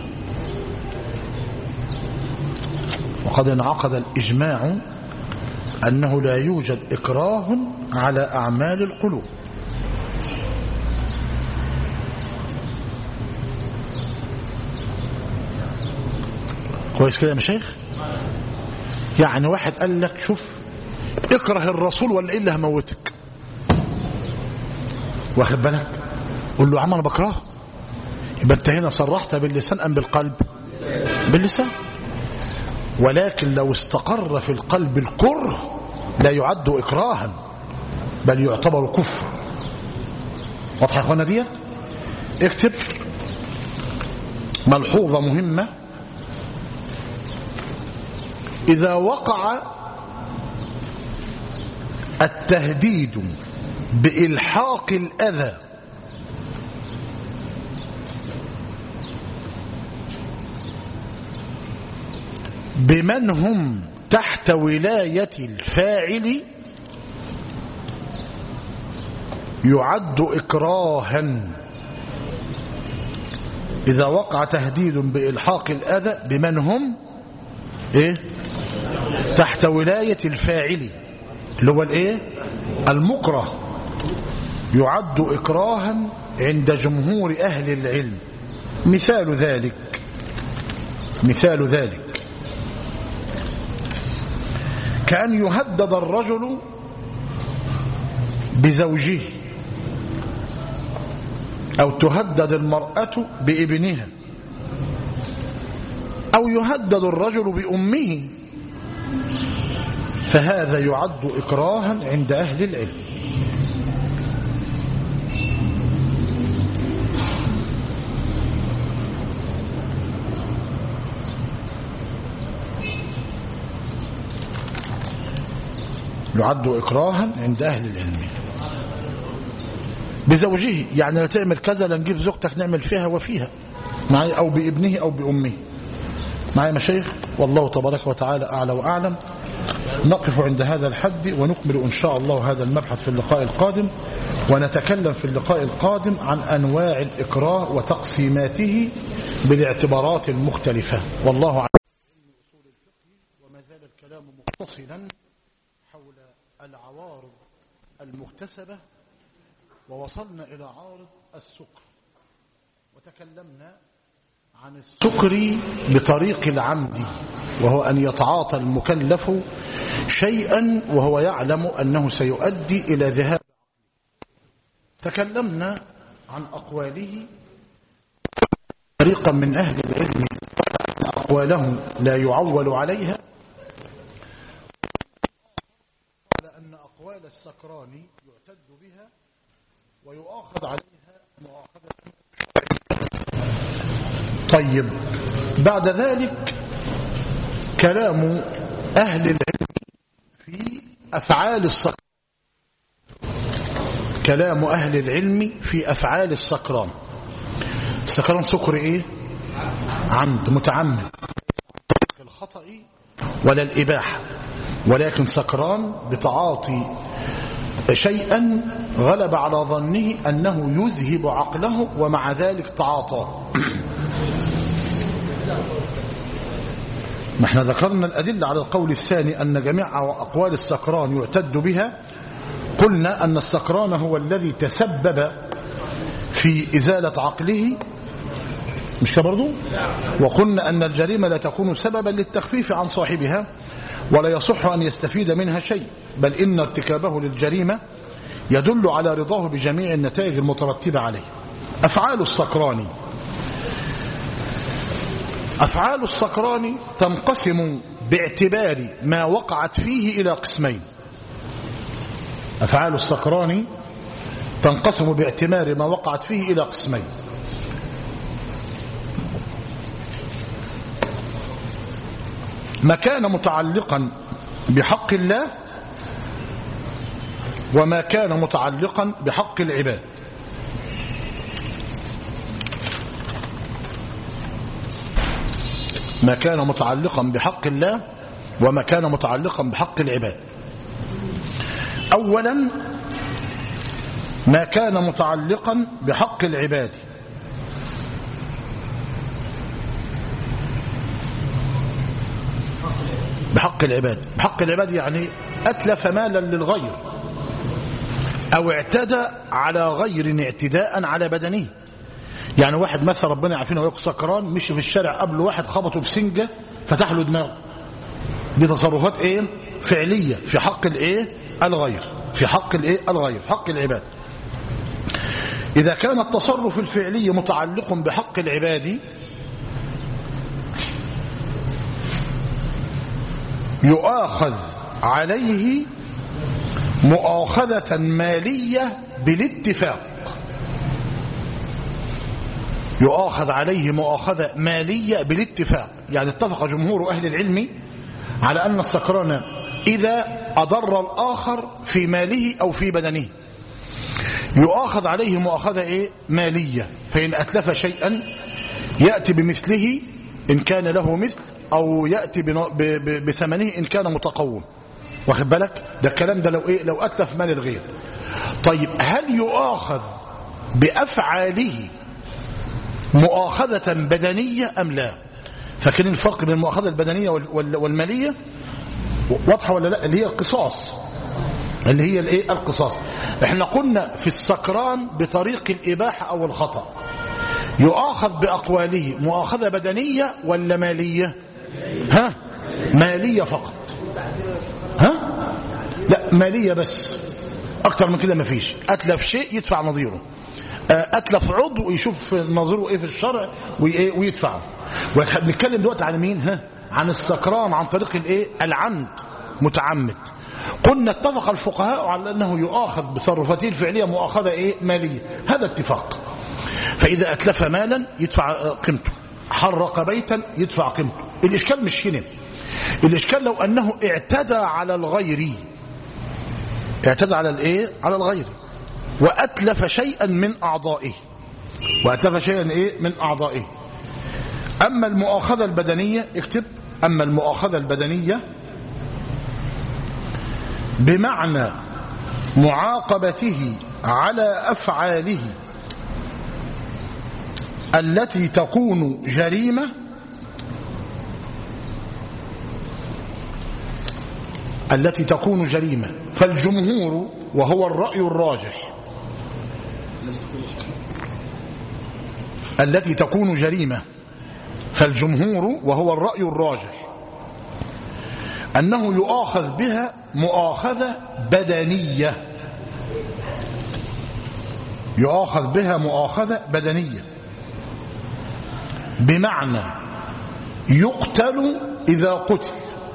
وقد انعقد الإجماع أنه لا يوجد إكراه على أعمال القلوب كويس كده يا مشايخ يعني واحد قال لك شوف اكره الرسول ولا ايه اللي هموتك واخد بالك قول له يا عم انا بكرهه يبقى انت هنا صرحت باللسان ام بالقلب باللسان ولكن لو استقر في القلب الكره لا يعد اكراها بل يعتبر كفر واضح يا اخوانا ديت اكتب ملحوظه مهمه إذا وقع التهديد بإلحاق الأذى بمن هم تحت ولاية الفاعل يعد إكراها إذا وقع تهديد بإلحاق الأذى بمن هم إيه تحت ولاية الفاعل اللي هو الإيه المكره يعد إكراها عند جمهور أهل العلم مثال ذلك مثال ذلك كأن يهدد الرجل بزوجه أو تهدد المرأة بابنها أو يهدد الرجل بأمه فهذا يعد إكراها عند أهل العلم يعد إكراها عند أهل العلم بزوجه يعني لا تعمل كذا لا نجيب زوجتك نعمل فيها وفيها معي أو بابنه أو بأمه معي مشايخ والله تبارك وتعالى أعلى وأعلم نقف عند هذا الحد ونكمل إن شاء الله هذا المبحث في اللقاء القادم ونتكلم في اللقاء القادم عن أنواع الإكراه وتقسيماته بالاعتبارات المختلفة والله أعلم وما زال الكلام متصلا حول العوارض المكتسبة ووصلنا إلى عارض السكر وتكلمنا عن السكر بطريق العمد وهو أن يتعاطى المكلف شيئا وهو يعلم أنه سيؤدي إلى ذهاب تكلمنا عن أقواله طريقا من أهل العلم أقواله لا يعول عليها قال أن أقوال السكران يعتد بها ويؤاخذ عليها مؤاخذة طيب بعد ذلك كلام أهل العلم في أفعال السكران كلام أهل العلم في أفعال السكران السكران سكر إيه عمد متعمد الخطأ ولا الإباحة ولكن سكران بتعاطي شيئا غلب على ظنه أنه يذهب عقله ومع ذلك تعاطاه ما احنا ذكرنا الأدلة على القول الثاني أن جميع أقوال السكران يعتد بها قلنا أن السكران هو الذي تسبب في إزالة عقله مش كده برضو وقلنا أن الجريمة لا تكون سببا للتخفيف عن صاحبها ولا يصح أن يستفيد منها شيء بل إن ارتكابه للجريمة يدل على رضاه بجميع النتائج المترتبة عليه أفعال السكران أفعال السكران تنقسم باعتبار ما وقعت فيه إلى قسمين أفعال السكران تنقسم باعتبار ما وقعت فيه إلى قسمين ما كان متعلقا بحق الله وما كان متعلقا بحق العباد ما كان متعلقا بحق الله وما كان متعلقا بحق العباد أولا ما كان متعلقا بحق العباد بحق العباد بحق العباد يعني أتلف مالا للغير أو اعتدى على غير اعتداء على بدنه يعني واحد مثلا ربنا يعافينا وياكل سكران مشي في الشارع قبل واحد خبطه بسنجة فتح له دماغه دي تصرفات ايه فعلية في حق الايه الغير في حق الايه الغير في حق العباد إذا كان التصرف الفعلي متعلق بحق العباد يؤاخذ عليه مؤاخذة مالية بالاتفاق يؤاخذ عليه مؤاخذة مالية بالاتفاق يعني اتفق جمهور أهل العلم على أن السكران إذا أضر الآخر في ماله أو في بدنه يؤاخذ عليه مؤاخذة إيه؟ مالية فإن أتلف شيئا يأتي بمثله إن كان له مثل أو يأتي بثمنه إن كان متقوم واخد بالك ده الكلام ده لو إيه لو أتلف مال الغير طيب هل يؤاخذ بأفعاله مؤاخذة بدنية أم لا فاكرين الفرق بين المؤاخذة البدنية وال- وال- والمالية واضحة ولا لا اللي هي القصاص اللي هي الايه القصاص احنا قلنا في السكران بطريق الإباحة أو الخطأ يؤاخذ بأقواله مؤاخذة بدنية ولا مالية ها مالية فقط ها لا مالية بس أكتر من كده مفيش أتلف شيء يدفع نظيره آه، أتلف عضو ويشوف نظيره إيه في الشرع وإيه- ويدفعه ونتكلم دلوقتي على مين ها عن السكران عن طريق الإيه العمد متعمد قلنا اتفق الفقهاء على أنه يؤاخذ بتصرفاته الفعلية مؤاخذة إيه مالية هذا اتفاق فإذا أتلف مالا يدفع آه، قيمته حرق بيتا يدفع قيمته الإشكال مش هنا الإشكال لو أنه اعتدى على الغير اعتدى على الإيه على الغير وأتلف شيئا من أعضائه وأتلف شيئا إيه من أعضائه أما المؤاخذة البدنية اكتب أما المؤاخذة البدنية بمعنى معاقبته على أفعاله التي تكون جريمة التي تكون جريمة فالجمهور وهو الرأي الراجح التي تكون جريمة فالجمهور وهو الرأي الراجح أنه يؤاخذ بها مؤاخذة بدنية يؤاخذ بها مؤاخذة بدنية بمعنى يقتل إذا قتل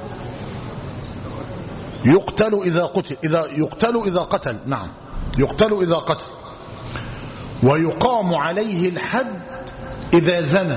يقتل إذا قتل إذا يقتل إذا قتل نعم يقتل إذا قتل ويقام عليه الحد إذا زنى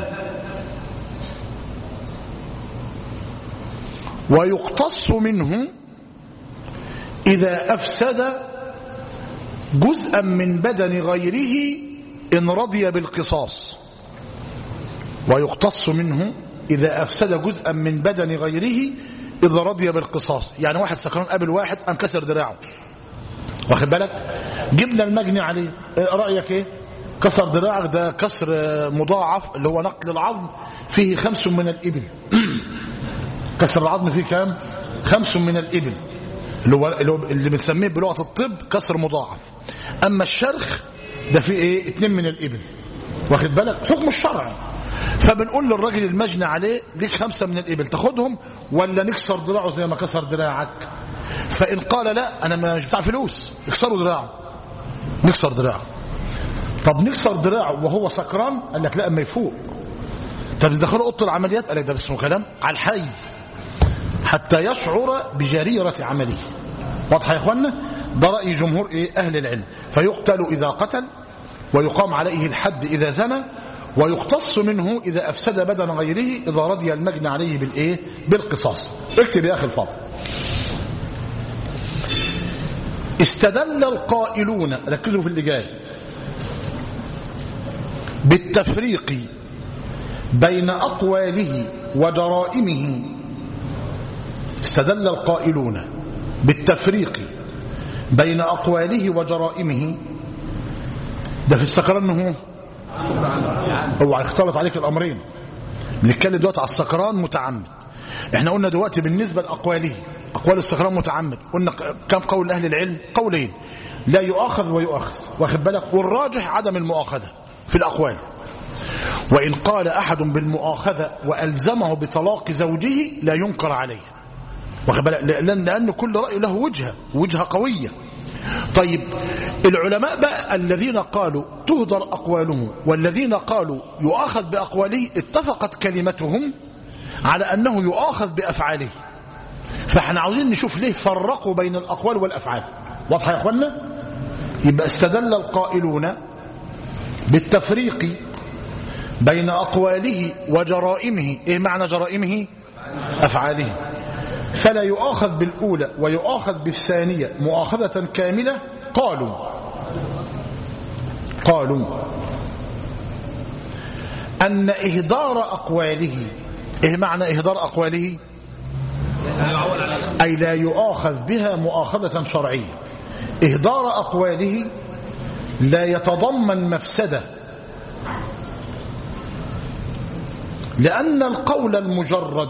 ويقتص منه إذا أفسد جزءا من بدن غيره إن رضي بالقصاص ويقتص منه إذا أفسد جزءا من بدن غيره إذا رضي بالقصاص يعني واحد سكران قابل واحد انكسر دراعه واخد بالك جبنا المجني عليه إيه رأيك ايه كسر دراعك ده كسر مضاعف اللي هو نقل العظم فيه خمس من الإبل كسر العظم فيه كام خمس من الإبل اللي هو اللي, هو اللي بنسميه بلغة الطب كسر مضاعف أما الشرخ ده فيه ايه اتنين من الإبل واخد بالك حكم الشرع فبنقول للراجل المجني عليه ليك خمسة من الإبل تاخدهم ولا نكسر دراعه زي ما كسر دراعك فإن قال لا أنا مش بتاع فلوس اكسروا دراعه نكسر دراعه طب نكسر دراعه وهو سكران قال لك لا اما يفوق طب ندخله اوضه العمليات قال لك ده اسمه كلام على الحي حتى يشعر بجريرة عمله واضح يا اخوانا ده رأي جمهور ايه اهل العلم فيقتل اذا قتل ويقام عليه الحد اذا زنى ويقتص منه اذا افسد بدن غيره اذا رضي المجني عليه بالايه بالقصاص اكتب يا اخي الفاضل استدل القائلون ركزوا في اللي جاي بالتفريق بين أقواله وجرائمه استدل القائلون بالتفريق بين أقواله وجرائمه ده في السكران هو اوعى يختلط عليك الأمرين بنتكلم دلوقتي على السكران متعمد احنا قلنا دلوقتي بالنسبة لأقواله أقوال السكران متعمد قلنا كم قول أهل العلم قولين لا يؤاخذ ويؤاخذ واخد بالك والراجح عدم المؤاخذة في الأقوال وإن قال أحد بالمؤاخذة وألزمه بطلاق زوجه لا ينكر عليه واخد بالك لأن, لأن كل رأي له وجهة وجهة قوية طيب العلماء بقى الذين قالوا تهدر أقوالهم والذين قالوا يؤاخذ بأقواله اتفقت كلمتهم على أنه يؤاخذ بأفعاله فاحنا عاوزين نشوف ليه فرقوا بين الأقوال والأفعال واضح يا أخوانا يبقى استدل القائلون بالتفريق بين أقواله وجرائمه إيه معنى جرائمه أفعاله فلا يؤاخذ بالأولى ويؤاخذ بالثانية مؤاخذة كاملة قالوا قالوا أن إهدار أقواله إيه معنى إهدار أقواله أي لا يؤاخذ بها مؤاخذة شرعية إهدار أقواله لا يتضمن مفسدة لأن القول المجرد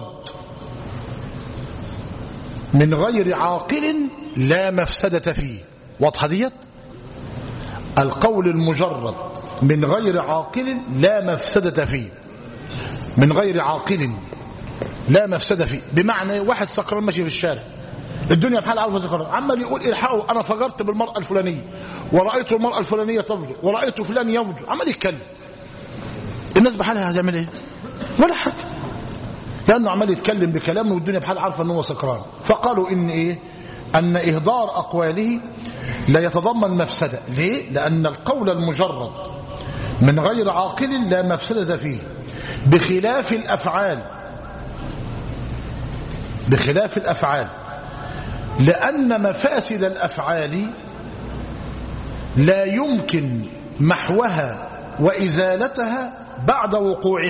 من غير عاقل لا مفسدة فيه واضحة ديت القول المجرد من غير عاقل لا مفسدة فيه من غير عاقل لا مفسدة فيه بمعنى واحد سكران ماشي في الشارع الدنيا بحال عارفه سكران عمال يقول الحقوا انا فجرت بالمرأة الفلانية ورأيت المرأة الفلانية تفجر ورأيت فلان يفجر عمال يتكلم الناس بحالها هتعمل ايه ولا حاجة لأنه عمال يتكلم بكلامه والدنيا بحال عارفة أنه سكران فقالوا إن إيه أن إهدار أقواله لا يتضمن مفسدة ليه؟ لأن القول المجرد من غير عاقل لا مفسدة فيه بخلاف الأفعال بخلاف الأفعال لأن مفاسد الأفعال لا يمكن محوها وإزالتها بعد وقوعه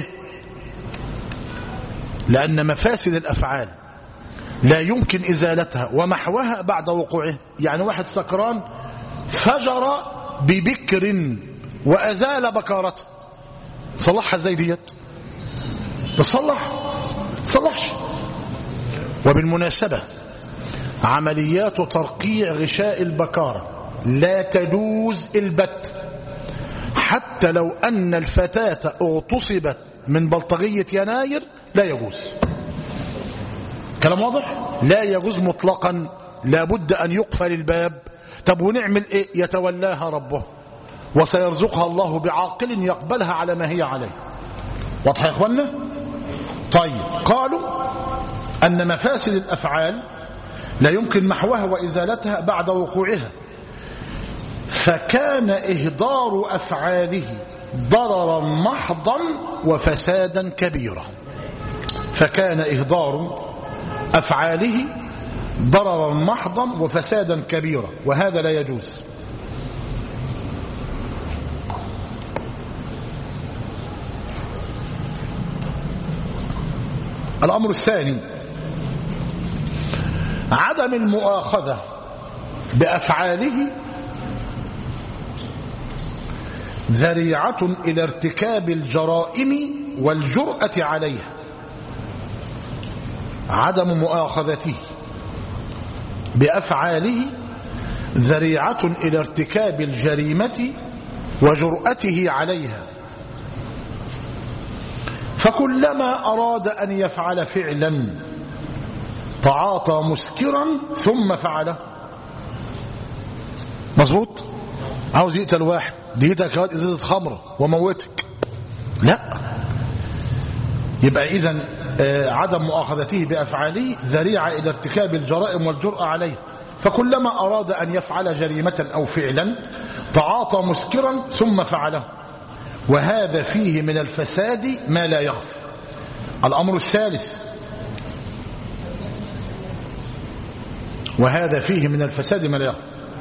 لأن مفاسد الأفعال لا يمكن إزالتها ومحوها بعد وقوعه يعني واحد سكران فجر ببكر وأزال بكارته صلحها ازاي ديت تصلح تصلحش وبالمناسبة عمليات ترقيع غشاء البكارة لا تجوز البت حتى لو أن الفتاة اغتصبت من بلطغية يناير لا يجوز كلام واضح لا يجوز مطلقا لابد أن يقفل الباب طب ونعمل إيه يتولاها ربه وسيرزقها الله بعاقل يقبلها على ما هي عليه واضح يا اخوانا طيب قالوا أن مفاسد الأفعال لا يمكن محوها وإزالتها بعد وقوعها فكان إهدار أفعاله ضررا محضا وفسادا كبيرا فكان إهدار أفعاله ضررا محضا وفسادا كبيرا وهذا لا يجوز الأمر الثاني عدم المؤاخذة بأفعاله ذريعة إلى ارتكاب الجرائم والجرأة عليها عدم مؤاخذته بأفعاله ذريعة إلى ارتكاب الجريمة وجرأته عليها فكلما أراد أن يفعل فعلا تعاطى مسكرا ثم فعله مظبوط عاوز يقتل واحد ديتك كواد ازازه خمره وموتك لا يبقى اذا عدم مؤاخذته بافعاله ذريعه الى ارتكاب الجرائم والجرأه عليه فكلما اراد ان يفعل جريمه او فعلا تعاطى مسكرا ثم فعله وهذا فيه من الفساد ما لا يخفى الامر الثالث وهذا فيه من الفساد ما لا يخفى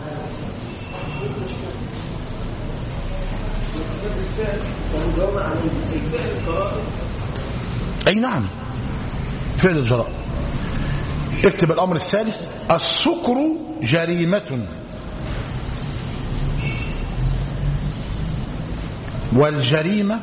أي نعم فعل الجرائم اكتب الأمر الثالث السكر جريمة والجريمة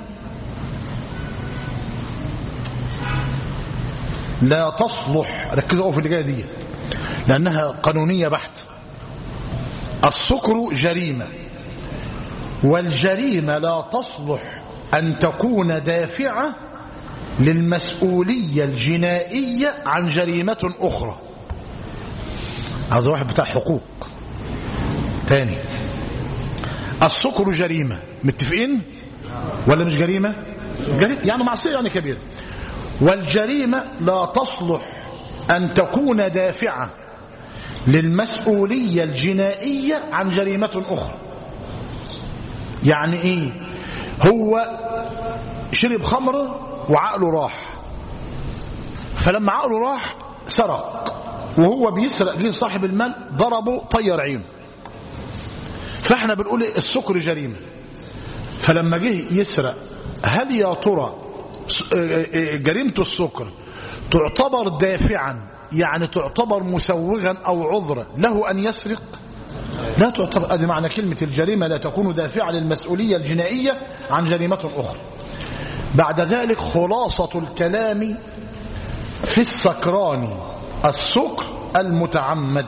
لا تصلح ركزوا في اللي جايه دي لأنها قانونية بحت السكر جريمة والجريمة لا تصلح أن تكون دافعة للمسؤولية الجنائية عن جريمة أخرى هذا واحد بتاع حقوق تاني السكر جريمة متفقين ولا مش جريمة جريمة يعني معصية يعني كبيرة والجريمة لا تصلح أن تكون دافعة للمسؤولية الجنائية عن جريمة أخرى يعني ايه هو شرب خمر وعقله راح فلما عقله راح سرق وهو بيسرق جه صاحب المال ضربه طير عينه فاحنا بنقول السكر جريمة فلما جه يسرق هل يا ترى جريمة السكر تعتبر دافعا يعني تعتبر مسوغا او عذرا له ان يسرق لا تعتبر هذه معنى كلمة الجريمة لا تكون دافعة للمسؤولية الجنائية عن جريمة أخرى بعد ذلك خلاصة الكلام في السكران السكر المتعمد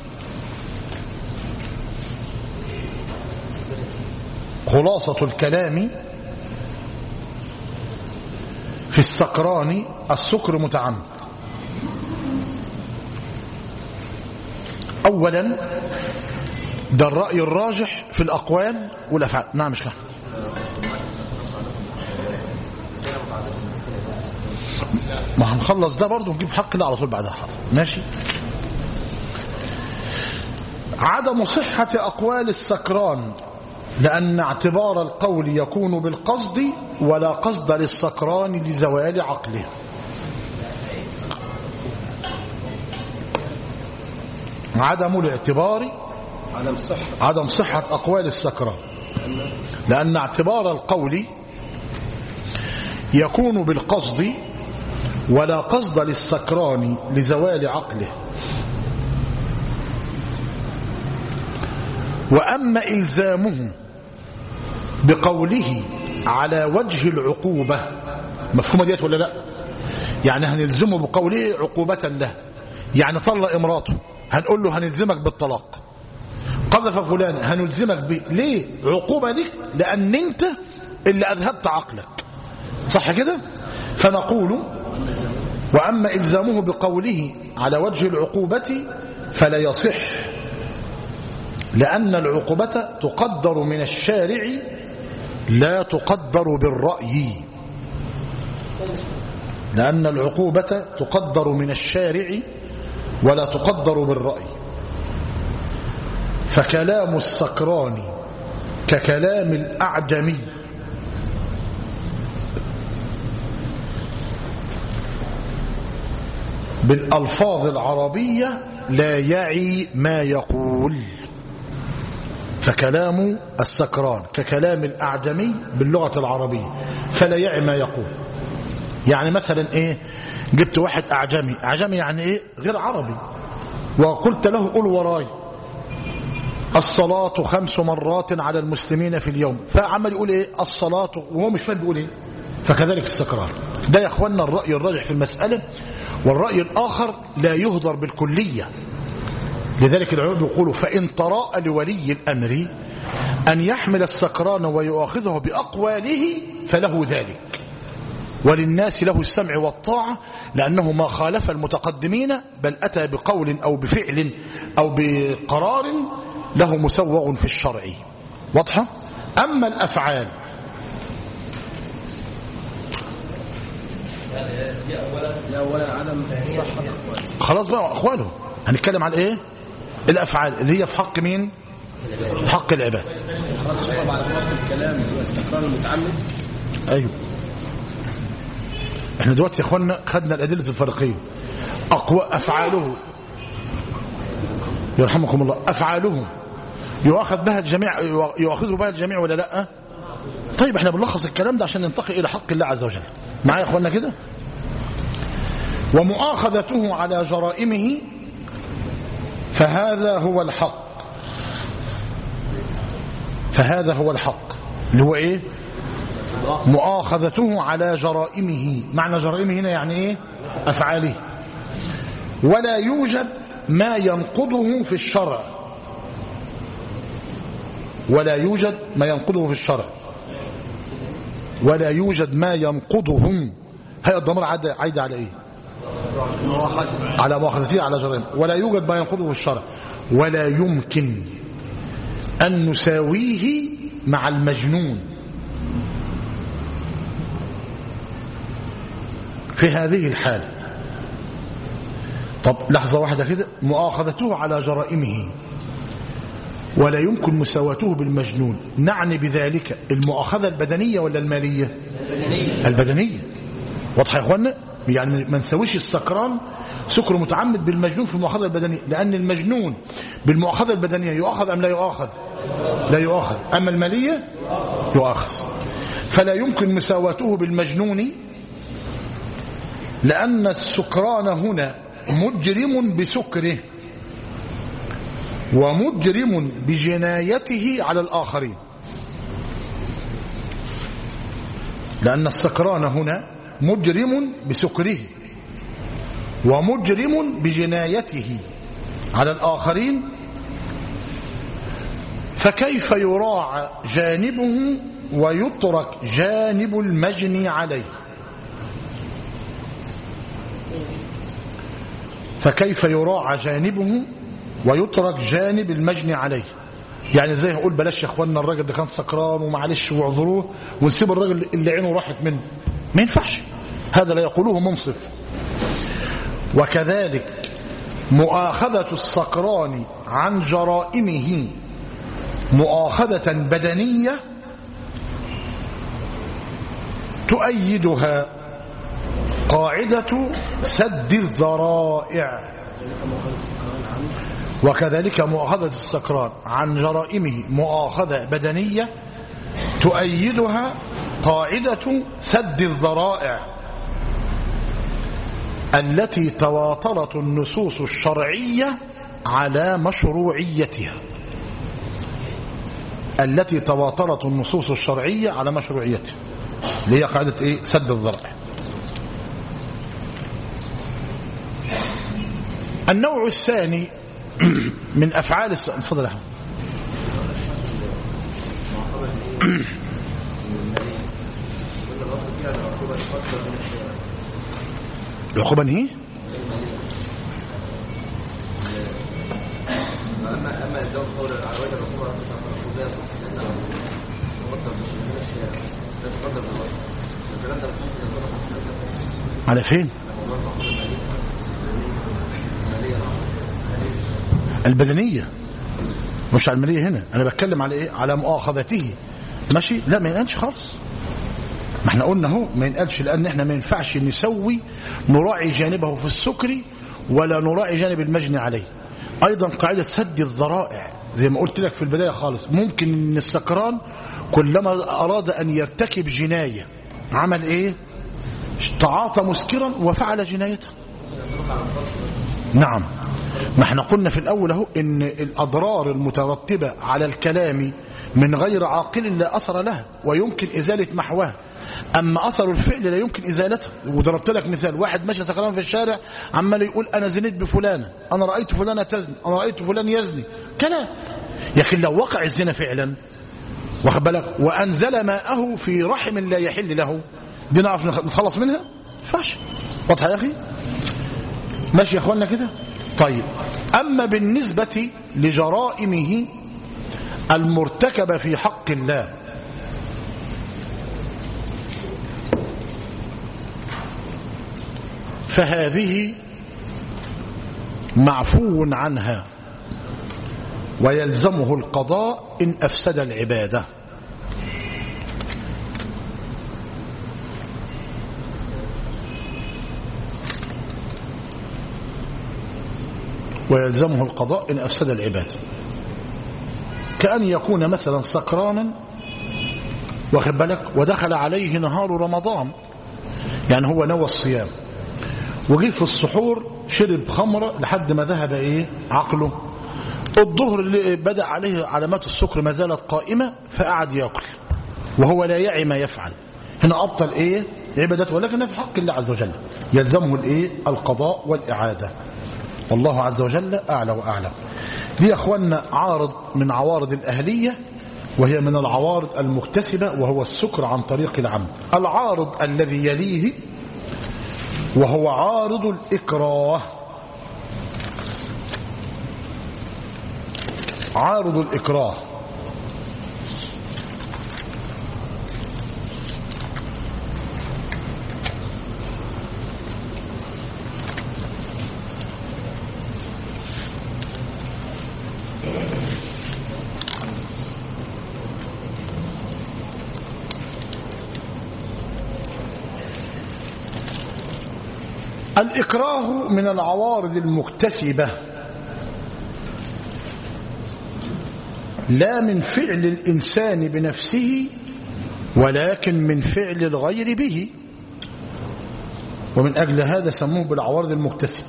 خلاصة الكلام في السكران السكر متعمد أولا ده الرأي الراجح في الأقوال والأفعال نعم مش فاهم ما هنخلص ده برضه ونجيب حق ده على طول بعدها حاضر ماشي عدم صحة أقوال السكران لأن اعتبار القول يكون بالقصد ولا قصد للسكران لزوال عقله عدم الاعتبار عدم صحة عدم صحة أقوال السكران لأن اعتبار القول يكون بالقصد ولا قصد للسكران لزوال عقله وأما إلزامه بقوله على وجه العقوبة مفهومة ديت ولا لا يعني هنلزمه بقوله عقوبة له يعني طلق امراته هنقول له هنلزمك بالطلاق قذف فلان هنلزمك ب ليه عقوبة لك لأن انت اللي أذهبت عقلك صح كده فنقول وأما إلزامه بقوله على وجه العقوبة فلا يصح لأن العقوبة تقدر من الشارع لا تقدر بالرأي لأن العقوبة تقدر من الشارع ولا تقدر بالرأي فكلام السكران ككلام الأعجمي بالألفاظ العربية لا يعي ما يقول فكلام السكران ككلام الأعجمي باللغة العربية فلا يعي ما يقول يعني مثلا ايه جبت واحد أعجمي أعجمي يعني ايه غير عربي وقلت له قل وراي الصلاة خمس مرات على المسلمين في اليوم فعمل يقول ايه الصلاة وهو مش فاهم بيقول ايه فكذلك السكران ده يا اخوانا الرأي الراجح في المسألة والرأي الآخر لا يهدر بالكلية لذلك العلماء يقولوا فإن طراء لولي الأمر أن يحمل السكران ويؤاخذه بأقواله فله ذلك وللناس له السمع والطاعة لأنه ما خالف المتقدمين بل أتى بقول أو بفعل أو بقرار له مسوغ في الشرع واضحة أما الأفعال دي أولا عدم صحة الأقوال خلاص بقى أخواله هنتكلم على إيه الأفعال اللي هي في حق مين في حق العباد خلاص شوف بعد خلاص الكلام اللي هو استقرار المتعمد أيوه احنا دلوقتي يا اخوانا خدنا الأدلة الفرقية أقوى أفعاله يرحمكم الله أفعاله يؤخذ بها الجميع يؤخذه بها الجميع ولا لا طيب احنا بنلخص الكلام ده عشان ننتقل إلى حق الله عز وجل معايا يا اخوانا كده ومؤاخذته على جرائمه فهذا هو الحق فهذا هو الحق اللي هو ايه مؤاخذته على جرائمه معنى جرائمه هنا يعني ايه افعاله ولا يوجد ما ينقضه في الشرع ولا يوجد ما ينقضه في الشرع ولا يوجد ما ينقضهم هي الضمير عايد عايد على ايه على مؤاخذته على جرائمه ولا يوجد ما ينقضه في الشرع ولا يمكن أن نساويه مع المجنون في هذه الحالة طب لحظة واحدة كده مؤاخذته على جرائمه ولا يمكن مساواته بالمجنون نعني بذلك المؤاخذة البدنية ولا المالية البدنية واضح يا اخوانا يعني ما نسويش السكران سكر متعمد بالمجنون في المؤاخذة البدنية لأن المجنون بالمؤاخذة البدنية يؤاخذ أم لا يؤاخذ لا يؤاخذ أما المالية يؤاخذ فلا يمكن مساواته بالمجنون لأن السكران هنا مجرم بسكره ومجرم بجنايته على الآخرين لأن السكران هنا مجرم بسكره ومجرم بجنايته على الآخرين فكيف يراعى جانبه ويترك جانب المجني عليه فكيف يراعى جانبه ويترك جانب المجني عليه يعني زي هقول بلاش يا اخوانا الراجل ده كان سكران ومعلش واعذروه ونسيب الراجل اللي عينه راحت منه ما ينفعش هذا لا يقوله منصف وكذلك مؤاخذة السكران عن جرائمه مؤاخذة بدنية تؤيدها قاعدة سد الذرائع وكذلك مؤاخذة السكران عن جرائمه مؤاخذة بدنية تؤيدها قاعدة سد الذرائع التي تواترت النصوص الشرعية على مشروعيتها التي تواترت النصوص الشرعية على مشروعيتها اللي هي قاعدة ايه سد الذرائع النوع الثاني من أفعال الس... تفضل يا أحمد العقوبة هي أما أما الزوج قول على وجه العقوبة العقوبية صح لأنها تقدر من الشارع لا تقدر بالوصف الكلام ده ممكن يضرب في على فين موضوع العقوبة المالية المالية البدنية مش على المالية هنا أنا بتكلم على إيه على مؤاخذته ماشي لا ما ينقلش خالص ما احنا قلنا اهو ما ينقلش لأن احنا ما ينفعش نسوي نراعي جانبه في السكر ولا نراعي جانب المجني عليه أيضا قاعدة سد الذرائع زي ما قلت لك في البداية خالص ممكن ان السكران كلما أراد أن يرتكب جناية عمل إيه تعاطى مسكرا وفعل جنايته نعم ما احنا قلنا في الأول اهو ان الأضرار المترتبة على الكلام من غير عاقل لا أثر لها ويمكن إزالة محوها أما أثر الفعل لا يمكن إزالته وضربت لك مثال واحد ماشي سكران في الشارع عمال يقول أنا زنيت بفلانة أنا رأيت فلانة تزني أنا رأيت فلان يزني كلام لكن لو وقع الزنا فعلا واخد بالك وأنزل ماءه في رحم لا يحل له دي نعرف نتخلص منها فاش واضحة يا أخي ماشي يا أخوانا كده طيب أما بالنسبة لجرائمه المرتكبة في حق الله فهذه معفو عنها ويلزمه القضاء إن أفسد العبادة ويلزمه القضاء إن أفسد العبادة كأن يكون مثلا سكرانا واخد بالك ودخل عليه نهار رمضان يعني هو نوى الصيام وجي في السحور شرب خمرة لحد ما ذهب ايه عقله الظهر اللي بدأ عليه علامات السكر ما زالت قائمة فقعد يأكل وهو لا يعي ما يفعل هنا أبطل ايه عبادته ولكن في حق الله عز وجل يلزمه الايه القضاء والإعادة والله عز وجل أعلى وأعلم دي يا أخوانا عارض من عوارض الأهلية وهي من العوارض المكتسبة وهو السكر عن طريق العمد العارض الذي يليه وهو عارض الإكراه عارض الإكراه الإكراه من العوارض المكتسبة لا من فعل الإنسان بنفسه ولكن من فعل الغير به ومن أجل هذا سموه بالعوارض المكتسبة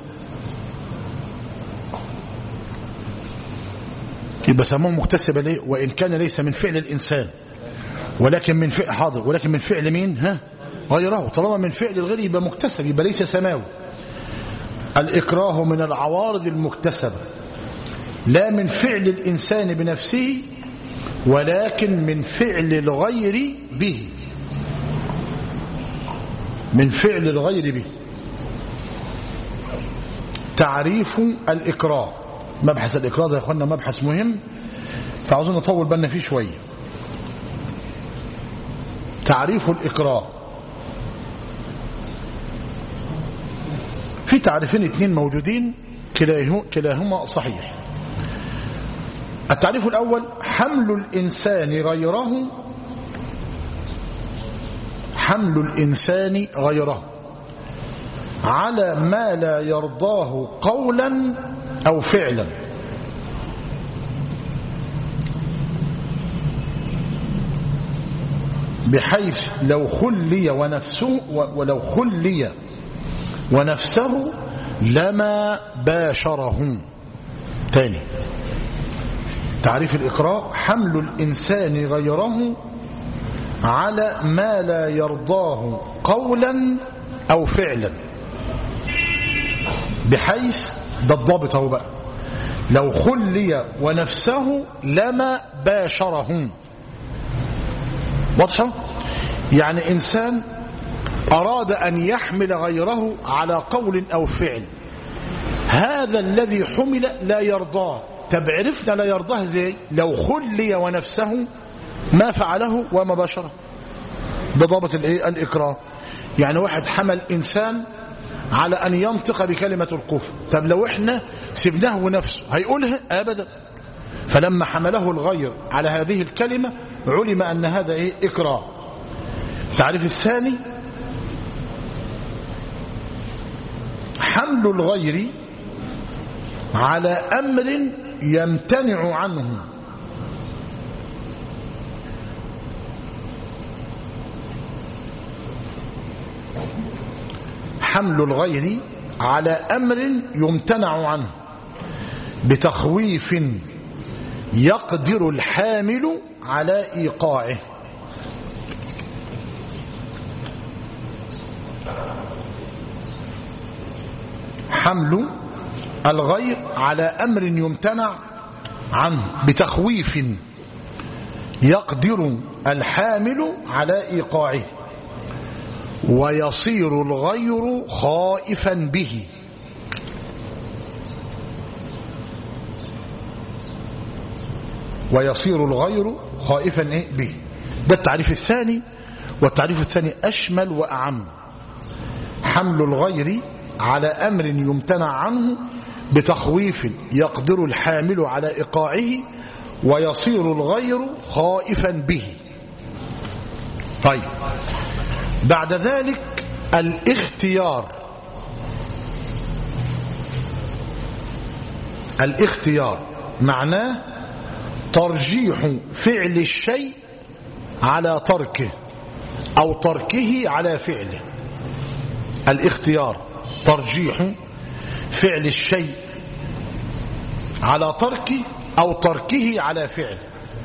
يبقى سموه مكتسبة ليه وإن كان ليس من فعل الإنسان ولكن من فعل حاضر ولكن من فعل مين ها غيره طالما من فعل الغير يبقى مكتسب يبقى ليس سماوي الإكراه من العوارض المكتسبة لا من فعل الإنسان بنفسه ولكن من فعل الغير به من فعل الغير به تعريف الإكراه مبحث الإكراه ده يا أخوانا مبحث مهم فعاوزين نطول بالنا فيه شوية تعريف الإكراه في تعريفين اتنين موجودين كلاهما صحيح التعريف الأول حمل الإنسان غيره حمل الإنسان غيره على ما لا يرضاه قولا أو فعلا بحيث لو خلي ونفسه ولو خلي ونفسه لما باشره تاني تعريف الإقراء حمل الإنسان غيره على ما لا يرضاه قولا أو فعلا بحيث ده الضابط اهو بقى لو خلي ونفسه لما باشره واضحة يعني إنسان أراد أن يحمل غيره على قول أو فعل هذا الذي حمل لا يرضاه طب عرفنا لا يرضاه زي لو خلي ونفسه ما فعله وما باشره ده ضابط الايه الإكراه يعني واحد حمل إنسان على أن ينطق بكلمة الكفر طب لو احنا سبناه ونفسه هيقولها أبدا فلما حمله الغير على هذه الكلمة علم أن هذا إيه إكراه التعريف الثاني حمل الغير على أمر يمتنع عنه حمل الغير على أمر يمتنع عنه بتخويف يقدر الحامل على إيقاعه حمل الغير على أمر يمتنع عنه بتخويف يقدر الحامل على إيقاعه ويصير الغير خائفا به ويصير الغير خائفا به ده التعريف الثاني والتعريف الثاني أشمل وأعم حمل الغير على أمر يمتنع عنه بتخويف يقدر الحامل على إيقاعه ويصير الغير خائفا به طيب بعد ذلك الاختيار الاختيار معناه ترجيح فعل الشيء على تركه أو تركه على فعله الاختيار ترجيح فعل الشيء على تركه أو تركه على فعله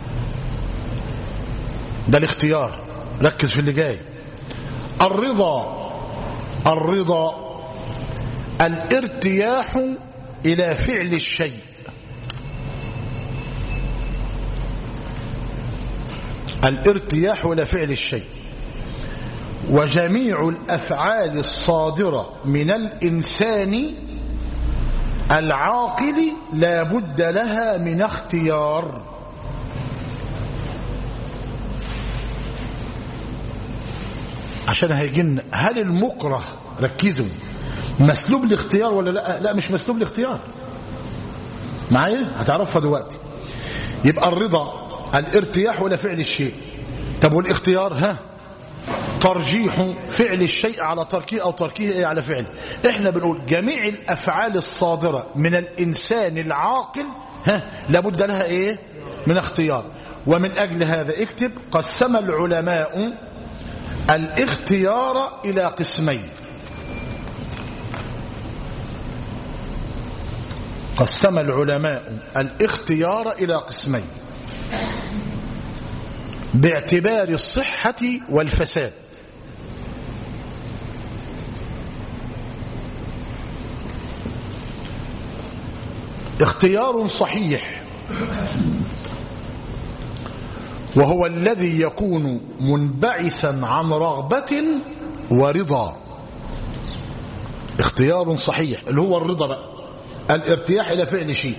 ده الاختيار ركز في اللي جاي الرضا الرضا الارتياح إلى فعل الشيء الارتياح إلى فعل الشيء وجميع الأفعال الصادرة من الإنسان العاقل لا بد لها من اختيار عشان هيجن هل المكره ركزوا مسلوب الاختيار ولا لا لا مش مسلوب الاختيار معايا هتعرفها دلوقتي يبقى الرضا الارتياح ولا فعل الشيء طب والاختيار ها ترجيح فعل الشيء على تركه أو تركه على فعله احنا بنقول جميع الأفعال الصادرة من الإنسان العاقل ها لابد لها ايه من اختيار ومن أجل هذا اكتب قسم العلماء الاختيار إلى قسمين قسم العلماء الاختيار إلى قسمين باعتبار الصحة والفساد اختيار صحيح وهو الذي يكون منبعثا عن رغبة ورضا اختيار صحيح اللي هو الرضا بقى الارتياح إلى فعل شيء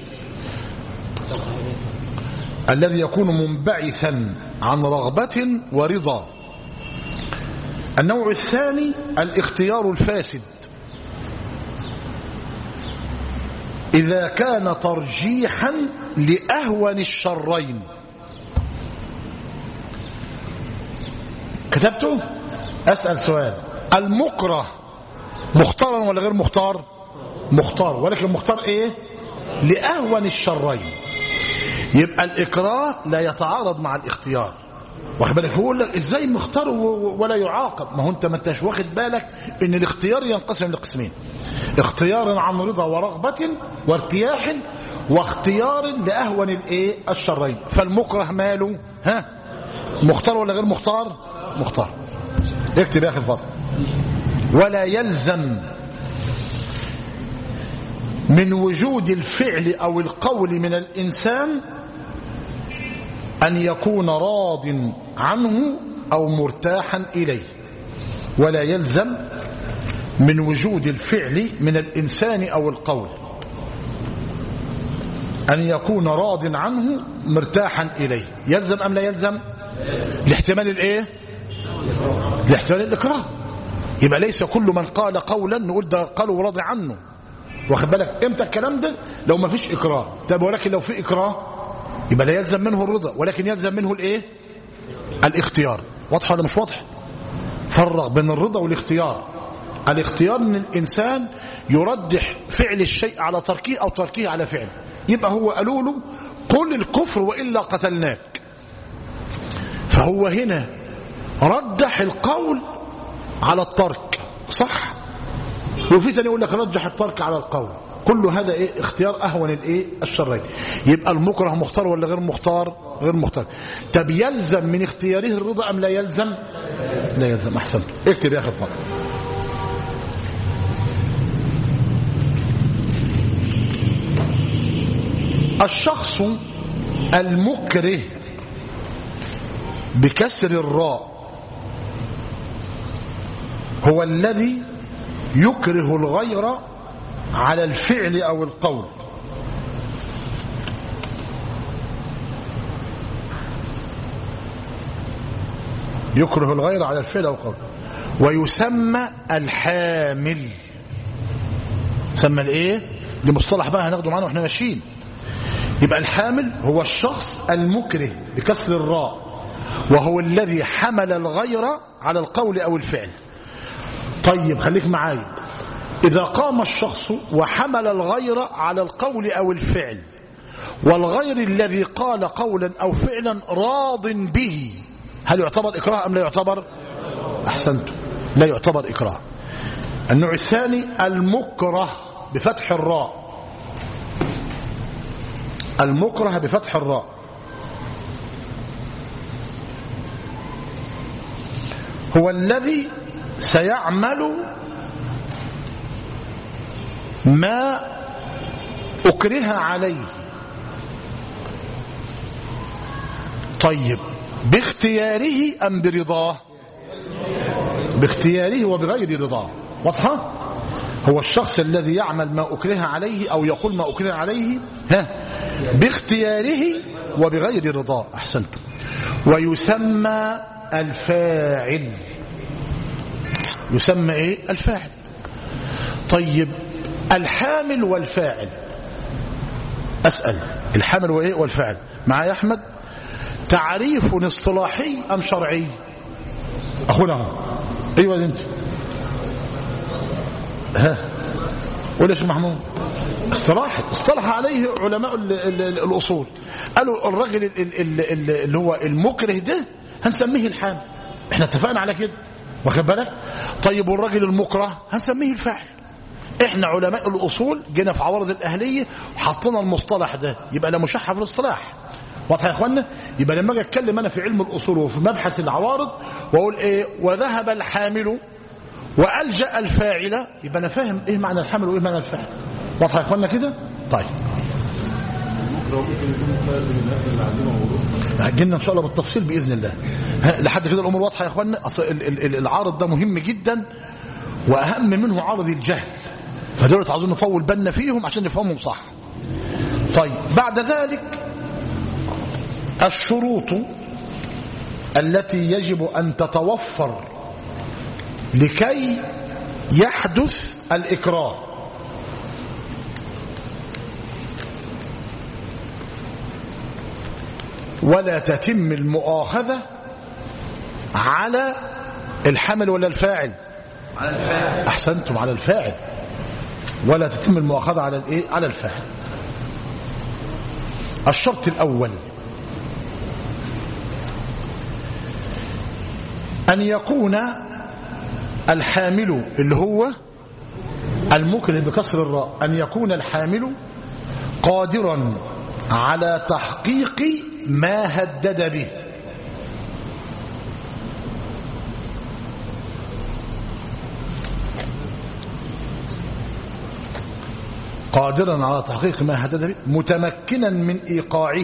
الذي يكون منبعثا عن رغبة ورضا النوع الثاني الاختيار الفاسد إذا كان ترجيحا لأهون الشرين كتبته أسأل سؤال المكره مختارا ولا غير مختار مختار ولكن مختار ايه لأهون الشرين يبقى الإكراه لا يتعارض مع الاختيار واخد بالك هو لك ازاي مختار ولا يعاقب ما هو انت ما انتش واخد بالك ان الاختيار ينقسم لقسمين اختيار عن رضا ورغبة وارتياح واختيار لأهون الايه الشرين فالمكره ماله ها مختار ولا غير مختار مختار اكتب يا اخي الفضل ولا يلزم من وجود الفعل أو القول من الإنسان أن يكون راض عنه أو مرتاحا إليه ولا يلزم من وجود الفعل من الإنسان أو القول أن يكون راض عنه مرتاحا إليه يلزم أم لا يلزم الاحتمال الايه الاحتمال الإكراه يبقى ليس كل من قال قولا نقول ده قالوا راضي عنه واخد بالك امتى الكلام ده لو ما فيش اكراه طب ولكن لو في اكراه يبقى لا يلزم منه الرضا ولكن يلزم منه الايه الاختيار واضح ولا مش واضح فرق بين الرضا والاختيار الاختيار ان الانسان يرجح فعل الشيء على تركه او تركه على فعله يبقى هو قالوا له قل الكفر والا قتلناك فهو هنا رجح القول على الترك صح وفي ثاني يقول لك رجح الترك على القول كل هذا ايه اختيار اهون الايه الشرين يبقى المكره مختار ولا غير مختار غير مختار طب يلزم من اختياره الرضا ام لا يلزم لا يلزم احسن اكتب يا اخي الفضل الشخص المكره بكسر الراء هو الذي يكره الغير على الفعل أو القول يكره الغير على الفعل أو القول ويسمى الحامل سمى الايه دي مصطلح بقى هناخده معانا واحنا ماشيين يبقى الحامل هو الشخص المكره بكسر الراء وهو الذي حمل الغير على القول أو الفعل طيب خليك معايا إذا قام الشخص وحمل الغير على القول أو الفعل والغير الذي قال قولا أو فعلا راض به هل يعتبر إكراه أم لا يعتبر أحسنت لا يعتبر إكراه النوع الثاني المكره بفتح الراء المكره بفتح الراء هو الذي سيعمل ما أكره عليه طيب باختياره أم برضاه باختياره وبغير رضاه واضحة هو الشخص الذي يعمل ما أكره عليه أو يقول ما أكره عليه ها باختياره وبغير رضاه أحسنت ويسمى الفاعل يسمى ايه الفاعل طيب الحامل والفاعل أسأل الحامل وايه والفاعل معايا أحمد تعريف اصطلاحي أم شرعي أخونا هو أيوة انت ها قول يا شيخ محمود اصطلاح اصطلح عليه علماء ال ال ال الأصول قالوا الرجل ال ال ال اللي هو المكره ده هنسميه الحامل احنا اتفقنا على كده واخد بالك طيب والراجل المكره هنسميه الفاعل احنا علماء الاصول جينا في عوارض الاهليه وحطينا المصطلح ده يبقى لا مشحف في الاصطلاح واضح يا اخوانا يبقى لما اجي اتكلم انا في علم الاصول وفي مبحث العوارض واقول ايه وذهب الحامل والجا الفاعل يبقى انا فاهم ايه معنى الحامل وايه معنى الفاعل واضح يا اخوانا كده طيب هجينا ان شاء الله بالتفصيل باذن الله ها، لحد كده الامور واضحه يا اخوانا أصل ال- ال- ال- العارض ده مهم جدا واهم منه عارض الجهل فدول عاوزين نطول بالنا فيهم عشان نفهمهم صح طيب بعد ذلك الشروط التي يجب أن تتوفر لكي يحدث الإكراه ولا تتم المؤاخذة على الحمل ولا الفاعل على الفاعل أحسنتم على الفاعل ولا تتم المؤاخذة على الإيه؟ على الفاعل الشرط الأول أن يكون الحامل اللي هو المكره بكسر الراء أن يكون الحامل قادرا على تحقيق ما هدد به قادرا على تحقيق ما هدد به متمكنا من إيقاعه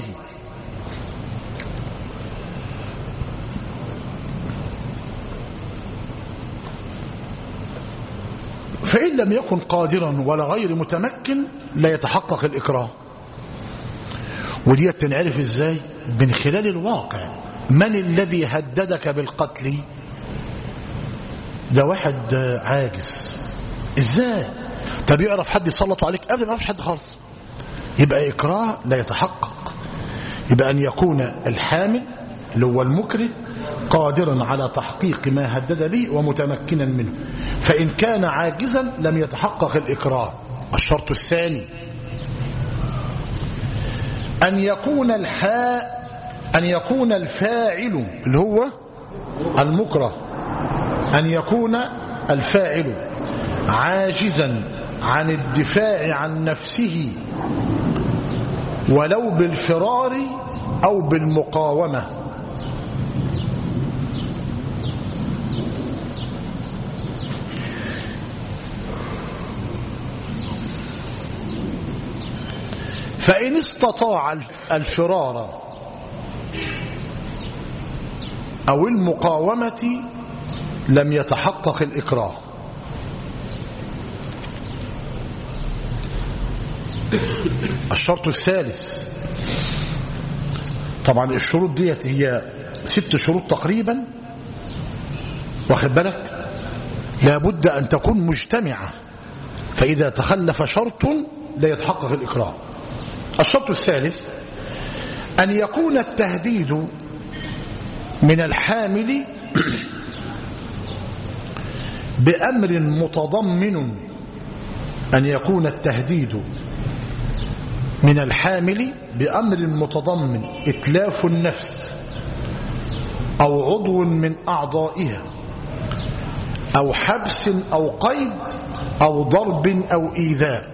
فإن لم يكن قادرا ولا غير متمكن لا يتحقق الإكراه ودي تنعرف ازاي من خلال الواقع من الذي هددك بالقتل ده واحد عاجز ازاي طب يعرف حد يسلط عليك ابدا ما يعرفش حد خالص يبقى إكراه لا يتحقق يبقى أن يكون الحامل اللي هو المكره قادرا على تحقيق ما هدد به ومتمكنا منه فإن كان عاجزا لم يتحقق الإكراه الشرط الثاني أن يكون الحاء أن يكون الفاعل اللي هو المكره أن يكون الفاعل عاجزا عن الدفاع عن نفسه ولو بالفرار أو بالمقاومة فإن استطاع الفرار أو المقاومة لم يتحقق الإكراه الشرط الثالث طبعا الشروط ديت هي ست شروط تقريبا واخد بالك لابد أن تكون مجتمعة فإذا تخلف شرط لا يتحقق الإكراه الشرط الثالث أن يكون التهديد من الحامل بأمر متضمن أن يكون التهديد من الحامل بأمر متضمن إتلاف النفس أو عضو من أعضائها أو حبس أو قيد أو ضرب أو إيذاء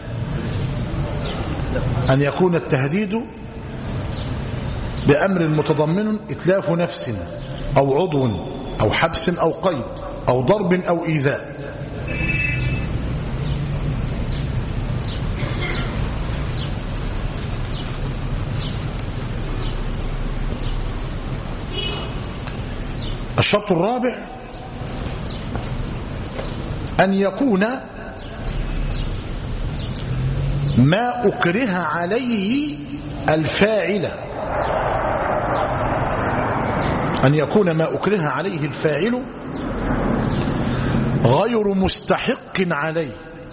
أن يكون التهديد بأمر متضمن إتلاف نفس أو عضو أو حبس أو قيد أو ضرب أو إيذاء الشرط الرابع أن يكون ما أكره عليه الفاعل أن يكون ما أكره عليه الفاعل غير مستحق عليه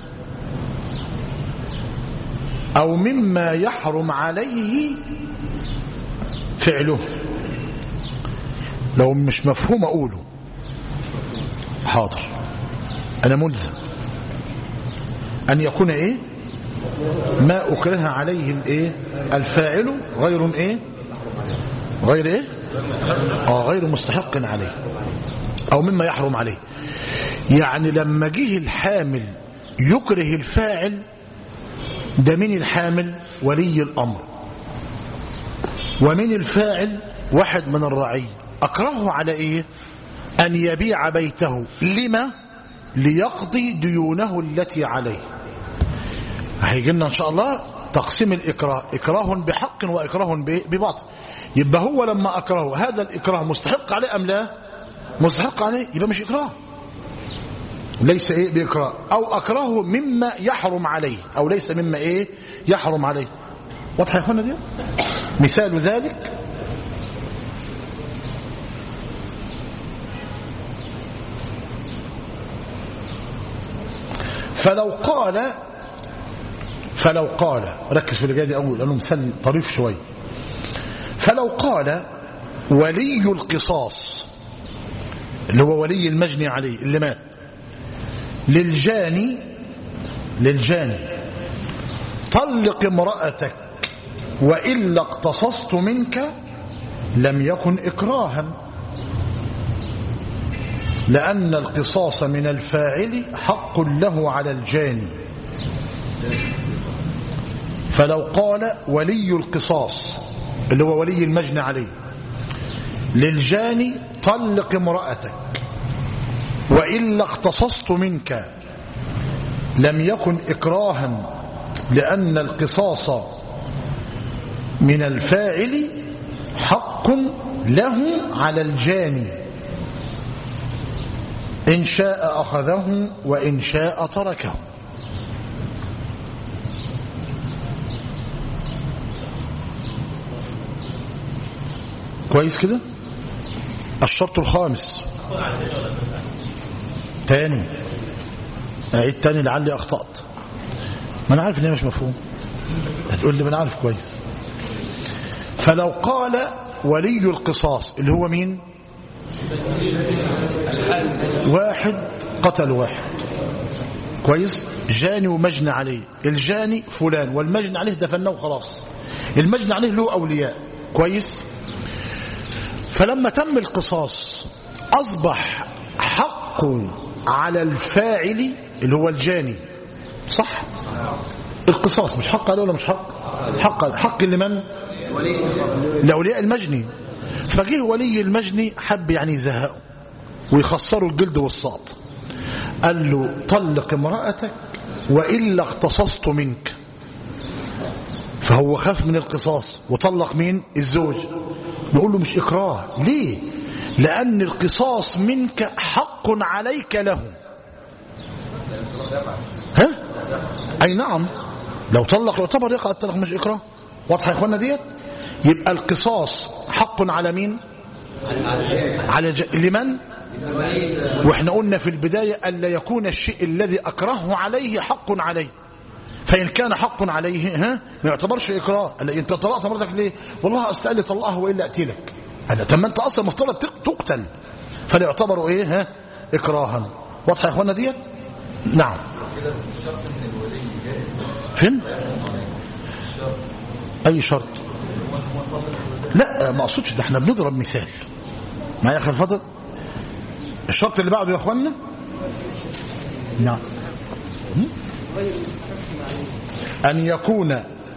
أو مما يحرم عليه فعله لو مش مفهوم أقوله حاضر أنا ملزم أن يكون إيه ما أكره عليه الإيه الفاعل غير إيه غير إيه آه غير مستحق عليه أو مما يحرم عليه يعني لما جه الحامل يكره الفاعل ده من الحامل ولي الأمر ومن الفاعل واحد من الرعي أكرهه على إيه أن يبيع بيته لما ليقضي ديونه التي عليه هيجي لنا إن شاء الله تقسيم الإكراه إكراه بحق وإكراه ب- بباطل يبقى هو لما أكرهه هذا الإكراه مستحق عليه أم لا مستحق عليه يبقى مش إكراه ليس إيه بإكراه أو أكرهه مما يحرم عليه أو ليس مما إيه يحرم عليه واضح يا أخوانا دي مثال ذلك فلو قال فلو قال ركز في اللي جاي دي أول لأنه مثال طريف شوي فلو قال ولي القصاص اللي هو ولي المجني عليه اللي مات للجاني للجاني طلق امرأتك وإلا اقتصصت منك لم يكن إكراها لأن القصاص من الفاعل حق له على الجاني فلو قال ولي القصاص اللي هو ولي المجني عليه للجاني طلق امرأتك وإلا اقتصصت منك لم يكن إكراها لأن القصاص من الفاعل حق له على الجاني إن شاء أخذه وإن شاء تركه كويس كده الشرط الخامس تاني أعيد تاني لعلي أخطأت ما أنا عارف إن هي مش مفهوم هتقول لي ما أنا عارف كويس فلو قال ولي القصاص اللي هو مين واحد قتل واحد كويس جاني ومجني عليه الجاني فلان والمجني عليه دفناه خلاص المجني عليه له أولياء كويس فلما تم القصاص أصبح حق على الفاعل اللي هو الجاني صح القصاص مش حق عليه ولا مش حق حق حق لمن لأولياء المجني فجه ولي المجني حب يعني يزهقه ويخسروا الجلد والصاد قال له طلق امرأتك وإلا اقتصصت منك فهو خاف من القصاص وطلق مين الزوج نقول له مش إكراه ليه لأن القصاص منك حق عليك له ها أي نعم لو طلق يعتبر يقع الطلاق مش إكراه واضحة يا إخوانا ديت يبقى القصاص حق على مين على ج... لمن واحنا قلنا في البداية ألا يكون الشيء الذي أكرهه عليه حق عليه فإن كان حق عليه ها ما يعتبرش إكراه قال لي أنت طلقت مرتك ليه والله أستقل لي طلقها وإلا أقتلك قال طب ما أنت أصلا مفترض تق- تقتل فلا يعتبر إيه ها إكراها واضحة يا إخوانا ديت نعم فين أي شرط لا ما أقصدش ده احنا بنضرب مثال معايا يا أخي الفضل الشرط اللي بعده يا أخوانا نعم هم؟ أن يكون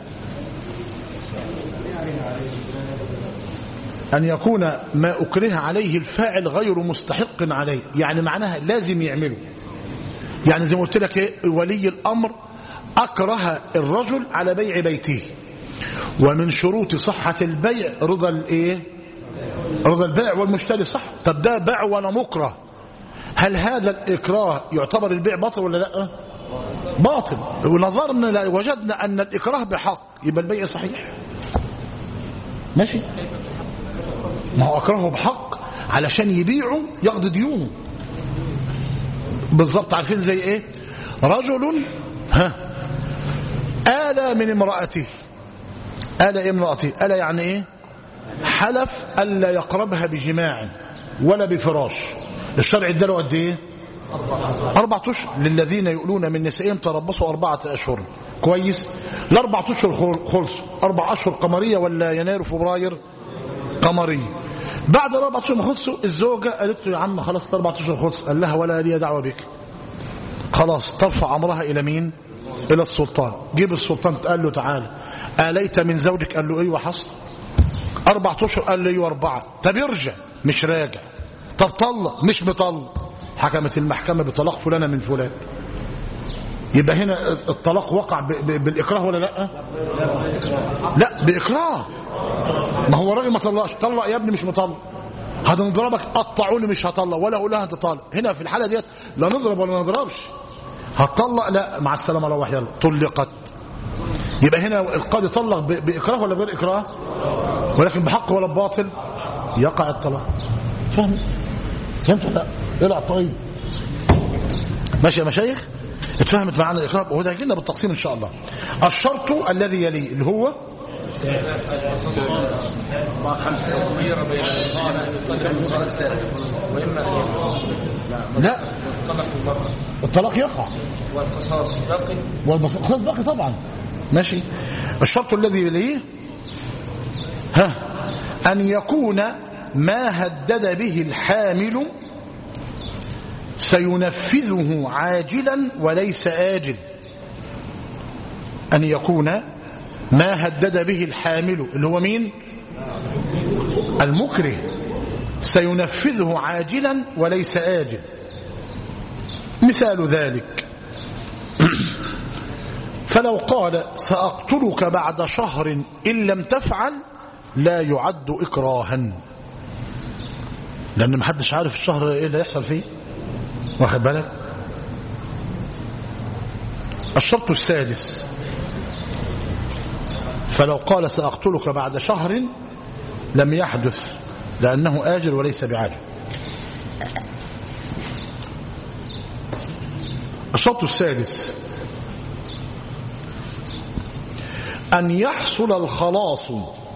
أن يكون ما أكره عليه الفاعل غير مستحق عليه يعني معناها لازم يعمله يعني زي ما قلت لك إيه ولي الأمر أكره الرجل على بيع بيته ومن شروط صحة البيع رضا الايه رضا البائع والمشتري صح طب ده باع وانا مكره هل هذا الإكراه يعتبر البيع باطل ولا لا باطل ونظرنا وجدنا أن الإكراه بحق يبقى البيع صحيح ماشي ما هو أكرهه بحق علشان يبيعه يقضي ديونه بالظبط عارفين زي ايه رجل ها آل من امرأته آل إيه امرأته آل يعني ايه حلف ألا يقربها بجماع ولا بفراش الشرع اداله قد ايه أربعة أشهر للذين يؤلون من نسائهم تربصوا أربعة أشهر كويس الأربعة أشهر خلصوا أربع أشهر قمرية ولا يناير وفبراير قمرية بعد الأربعة أشهر ما خلصوا الزوجة قالت له يا عم خلاص الأربعة أشهر خلص قال لها ولا لي دعوة بك خلاص ترفع أمرها إلى مين إلى السلطان جيب السلطان قال له تعالى آليت من زوجك قال له إيه وحصل أربع أشهر قال لي أيوة أربعة طب ارجع مش راجع طب طلق مش مطلق حكمت المحكمة بطلاق فلانة من فلان يبقى هنا الطلاق وقع ب- ب- بالإكراه ولا لا لا بإكراه ما هو الراجل ما طلقش طلق يا ابني مش مطلق هنضربك قطعوا لي مش هطلق ولا اقول لها انت طالق هنا في الحاله ديت لا نضرب ولا نضربش هتطلق لا مع السلامه روح يلا طلقت يبقى هنا القاضي طلق ب- باكراه ولا بغير اكراه ولكن بحق ولا بباطل يقع الطلاق فهم فهمت ولا لا العب طيب ماشي يا مشايخ اتفهمت معانا الاكراه وده هيجي لنا بالتقسيم ان شاء الله الشرط الذي يليه اللي هو خمسة كبيرة بين قدر المفرد ثالث وإما أن يكون لا طلق المرأة الطلاق يقع والقصاص باقي والخلاص باقي طبعا ماشي الشرط الذي يليه ها أن يكون ما هدد به الحامل سينفذه عاجلا وليس آجل أن يكون ما هدد به الحامل اللي هو مين المكره سينفذه عاجلا وليس آجل مثال ذلك فلو قال سأقتلك بعد شهر إن لم تفعل لا يعد إكراها لأن محدش عارف الشهر إيه اللي يحصل فيه واخد بالك الشرط السادس فلو قال سأقتلك بعد شهر لم يحدث لأنه آجل وليس بعاجل الشرط السادس أن يحصل الخلاص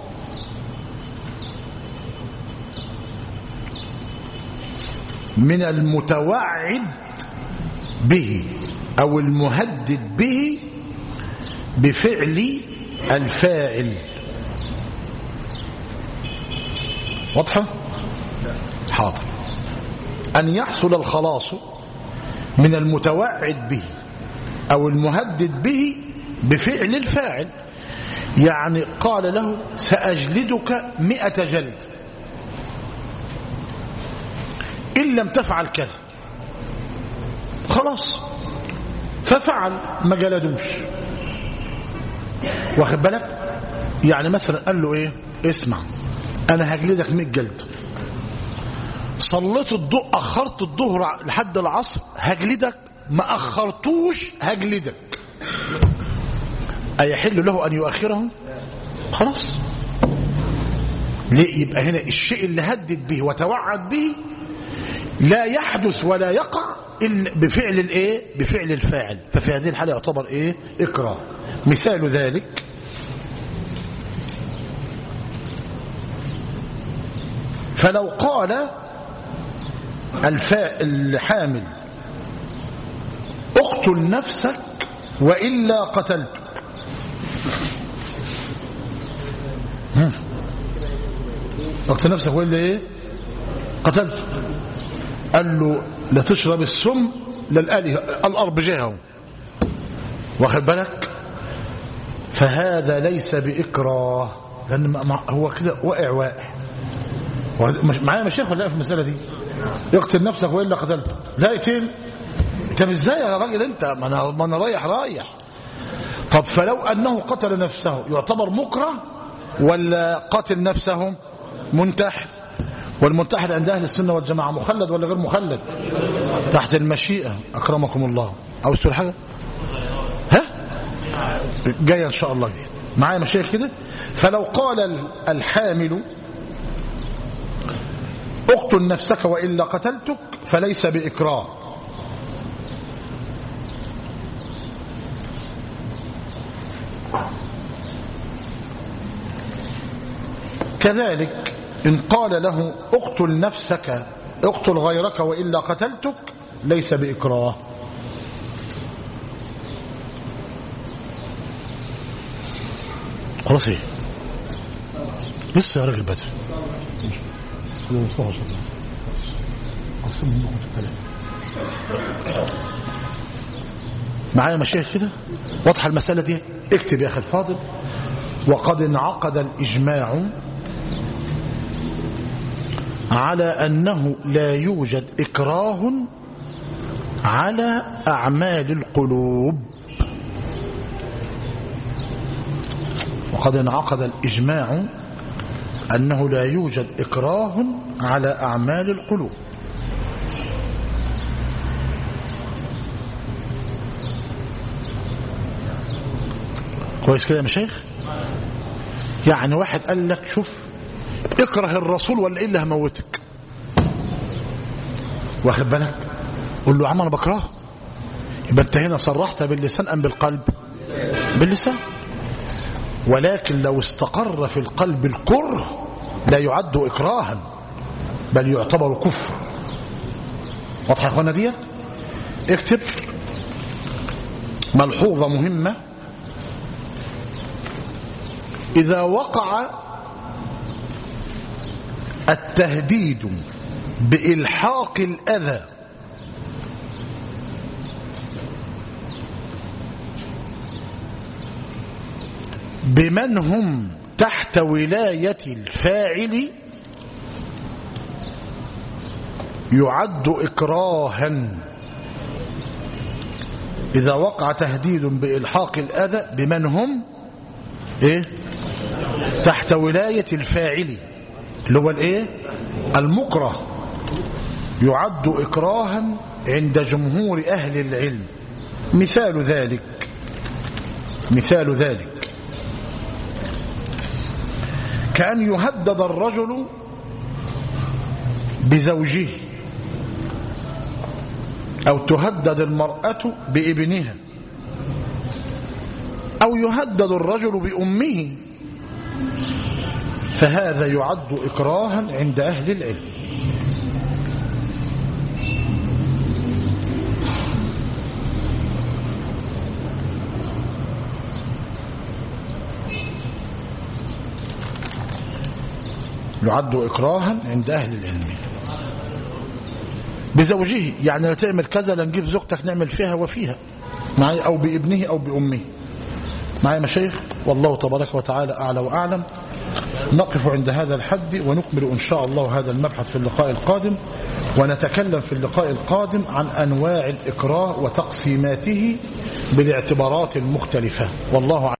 من المتوعد به أو المهدد به بفعل الفاعل واضحة؟ حاضر أن يحصل الخلاص من المتوعد به أو المهدد به بفعل الفاعل يعني قال له سأجلدك مئة جلد إن لم تفعل كذا خلاص ففعل ما جلدوش واخد بالك يعني مثلا قال له ايه اسمع انا هجلدك 100 جلد صليت الضوء اخرت الظهر لحد العصر هجلدك ما اخرتوش هجلدك ايحل له ان يؤخره خلاص ليه يبقى هنا الشيء اللي هدد به وتوعد به لا يحدث ولا يقع إلا بفعل الايه بفعل الفاعل ففي هذه الحاله يعتبر ايه اكراه مثال ذلك فلو قال الفاء الحامل اقتل نفسك وإلا قتلتك هم. اقتل نفسك وإلا ايه قتلتك قال له لا تشرب السم للآله الأرض جهه واخد بالك فهذا ليس بإكراه لأن ما- ما- هو كده واقع واقع وهذا- مش- معايا مشايخ ولا لا في المسألة دي اقتل نفسك وإلا قتلت لا يقتل انت مش ازاي يا راجل انت ما انا ما انا رايح رايح طب فلو انه قتل نفسه يعتبر مكره ولا قاتل نفسه منتحر والمنتحر عند اهل السنه والجماعه مخلد ولا غير مخلد تحت المشيئه اكرمكم الله عاوز تقول حاجه ها جايه ان شاء الله دي معايا مشايخ كده فلو قال ال- الحامل اقتل نفسك والا قتلتك فليس باكراه كذلك إن قال له اقتل نفسك اقتل غيرك وإلا قتلتك ليس بإكراه خلاص ايه لسه يا راجل بدر يا مصطفى شكرا قسم منكم الكلام معايا مشايخ كده واضحه المساله دي اكتب يا اخي الفاضل وقد انعقد الاجماع على أنه لا يوجد إكراه على أعمال القلوب وقد انعقد الإجماع أنه لا يوجد إكراه على أعمال القلوب كويس كده يا مشايخ يعني واحد قال لك شوف اكره الرسول ولا ايه اللي هموتك واخد بالك قول له يا عم انا بكرهه يبقى انت هنا صرحت باللسان ام بالقلب باللسان ولكن لو استقر في القلب الكره لا يعد اكراها بل يعتبر كفر واضحه يا اخوانا ديت اكتب ملحوظه مهمه إذا وقع التهديد بإلحاق الأذى بمن هم تحت ولاية الفاعل يعد إكراها إذا وقع تهديد بإلحاق الأذى بمن هم إيه تحت ولاية الفاعل اللي هو الايه المكره يعد إكراها عند جمهور أهل العلم مثال ذلك مثال ذلك كأن يهدد الرجل بزوجه أو تهدد المرأة بابنها أو يهدد الرجل بأمه فهذا يعد إكراها عند أهل العلم يعد إكراها عند أهل العلم بزوجه يعني لا تعمل كذا لنجيب زوجتك نعمل فيها وفيها معي أو بابنه أو بأمه معي مشايخ والله تبارك وتعالى أعلى وأعلم نقف عند هذا الحد ونكمل إن شاء الله هذا المبحث في اللقاء القادم ونتكلم في اللقاء القادم عن أنواع الإكراه وتقسيماته بالاعتبارات المختلفة والله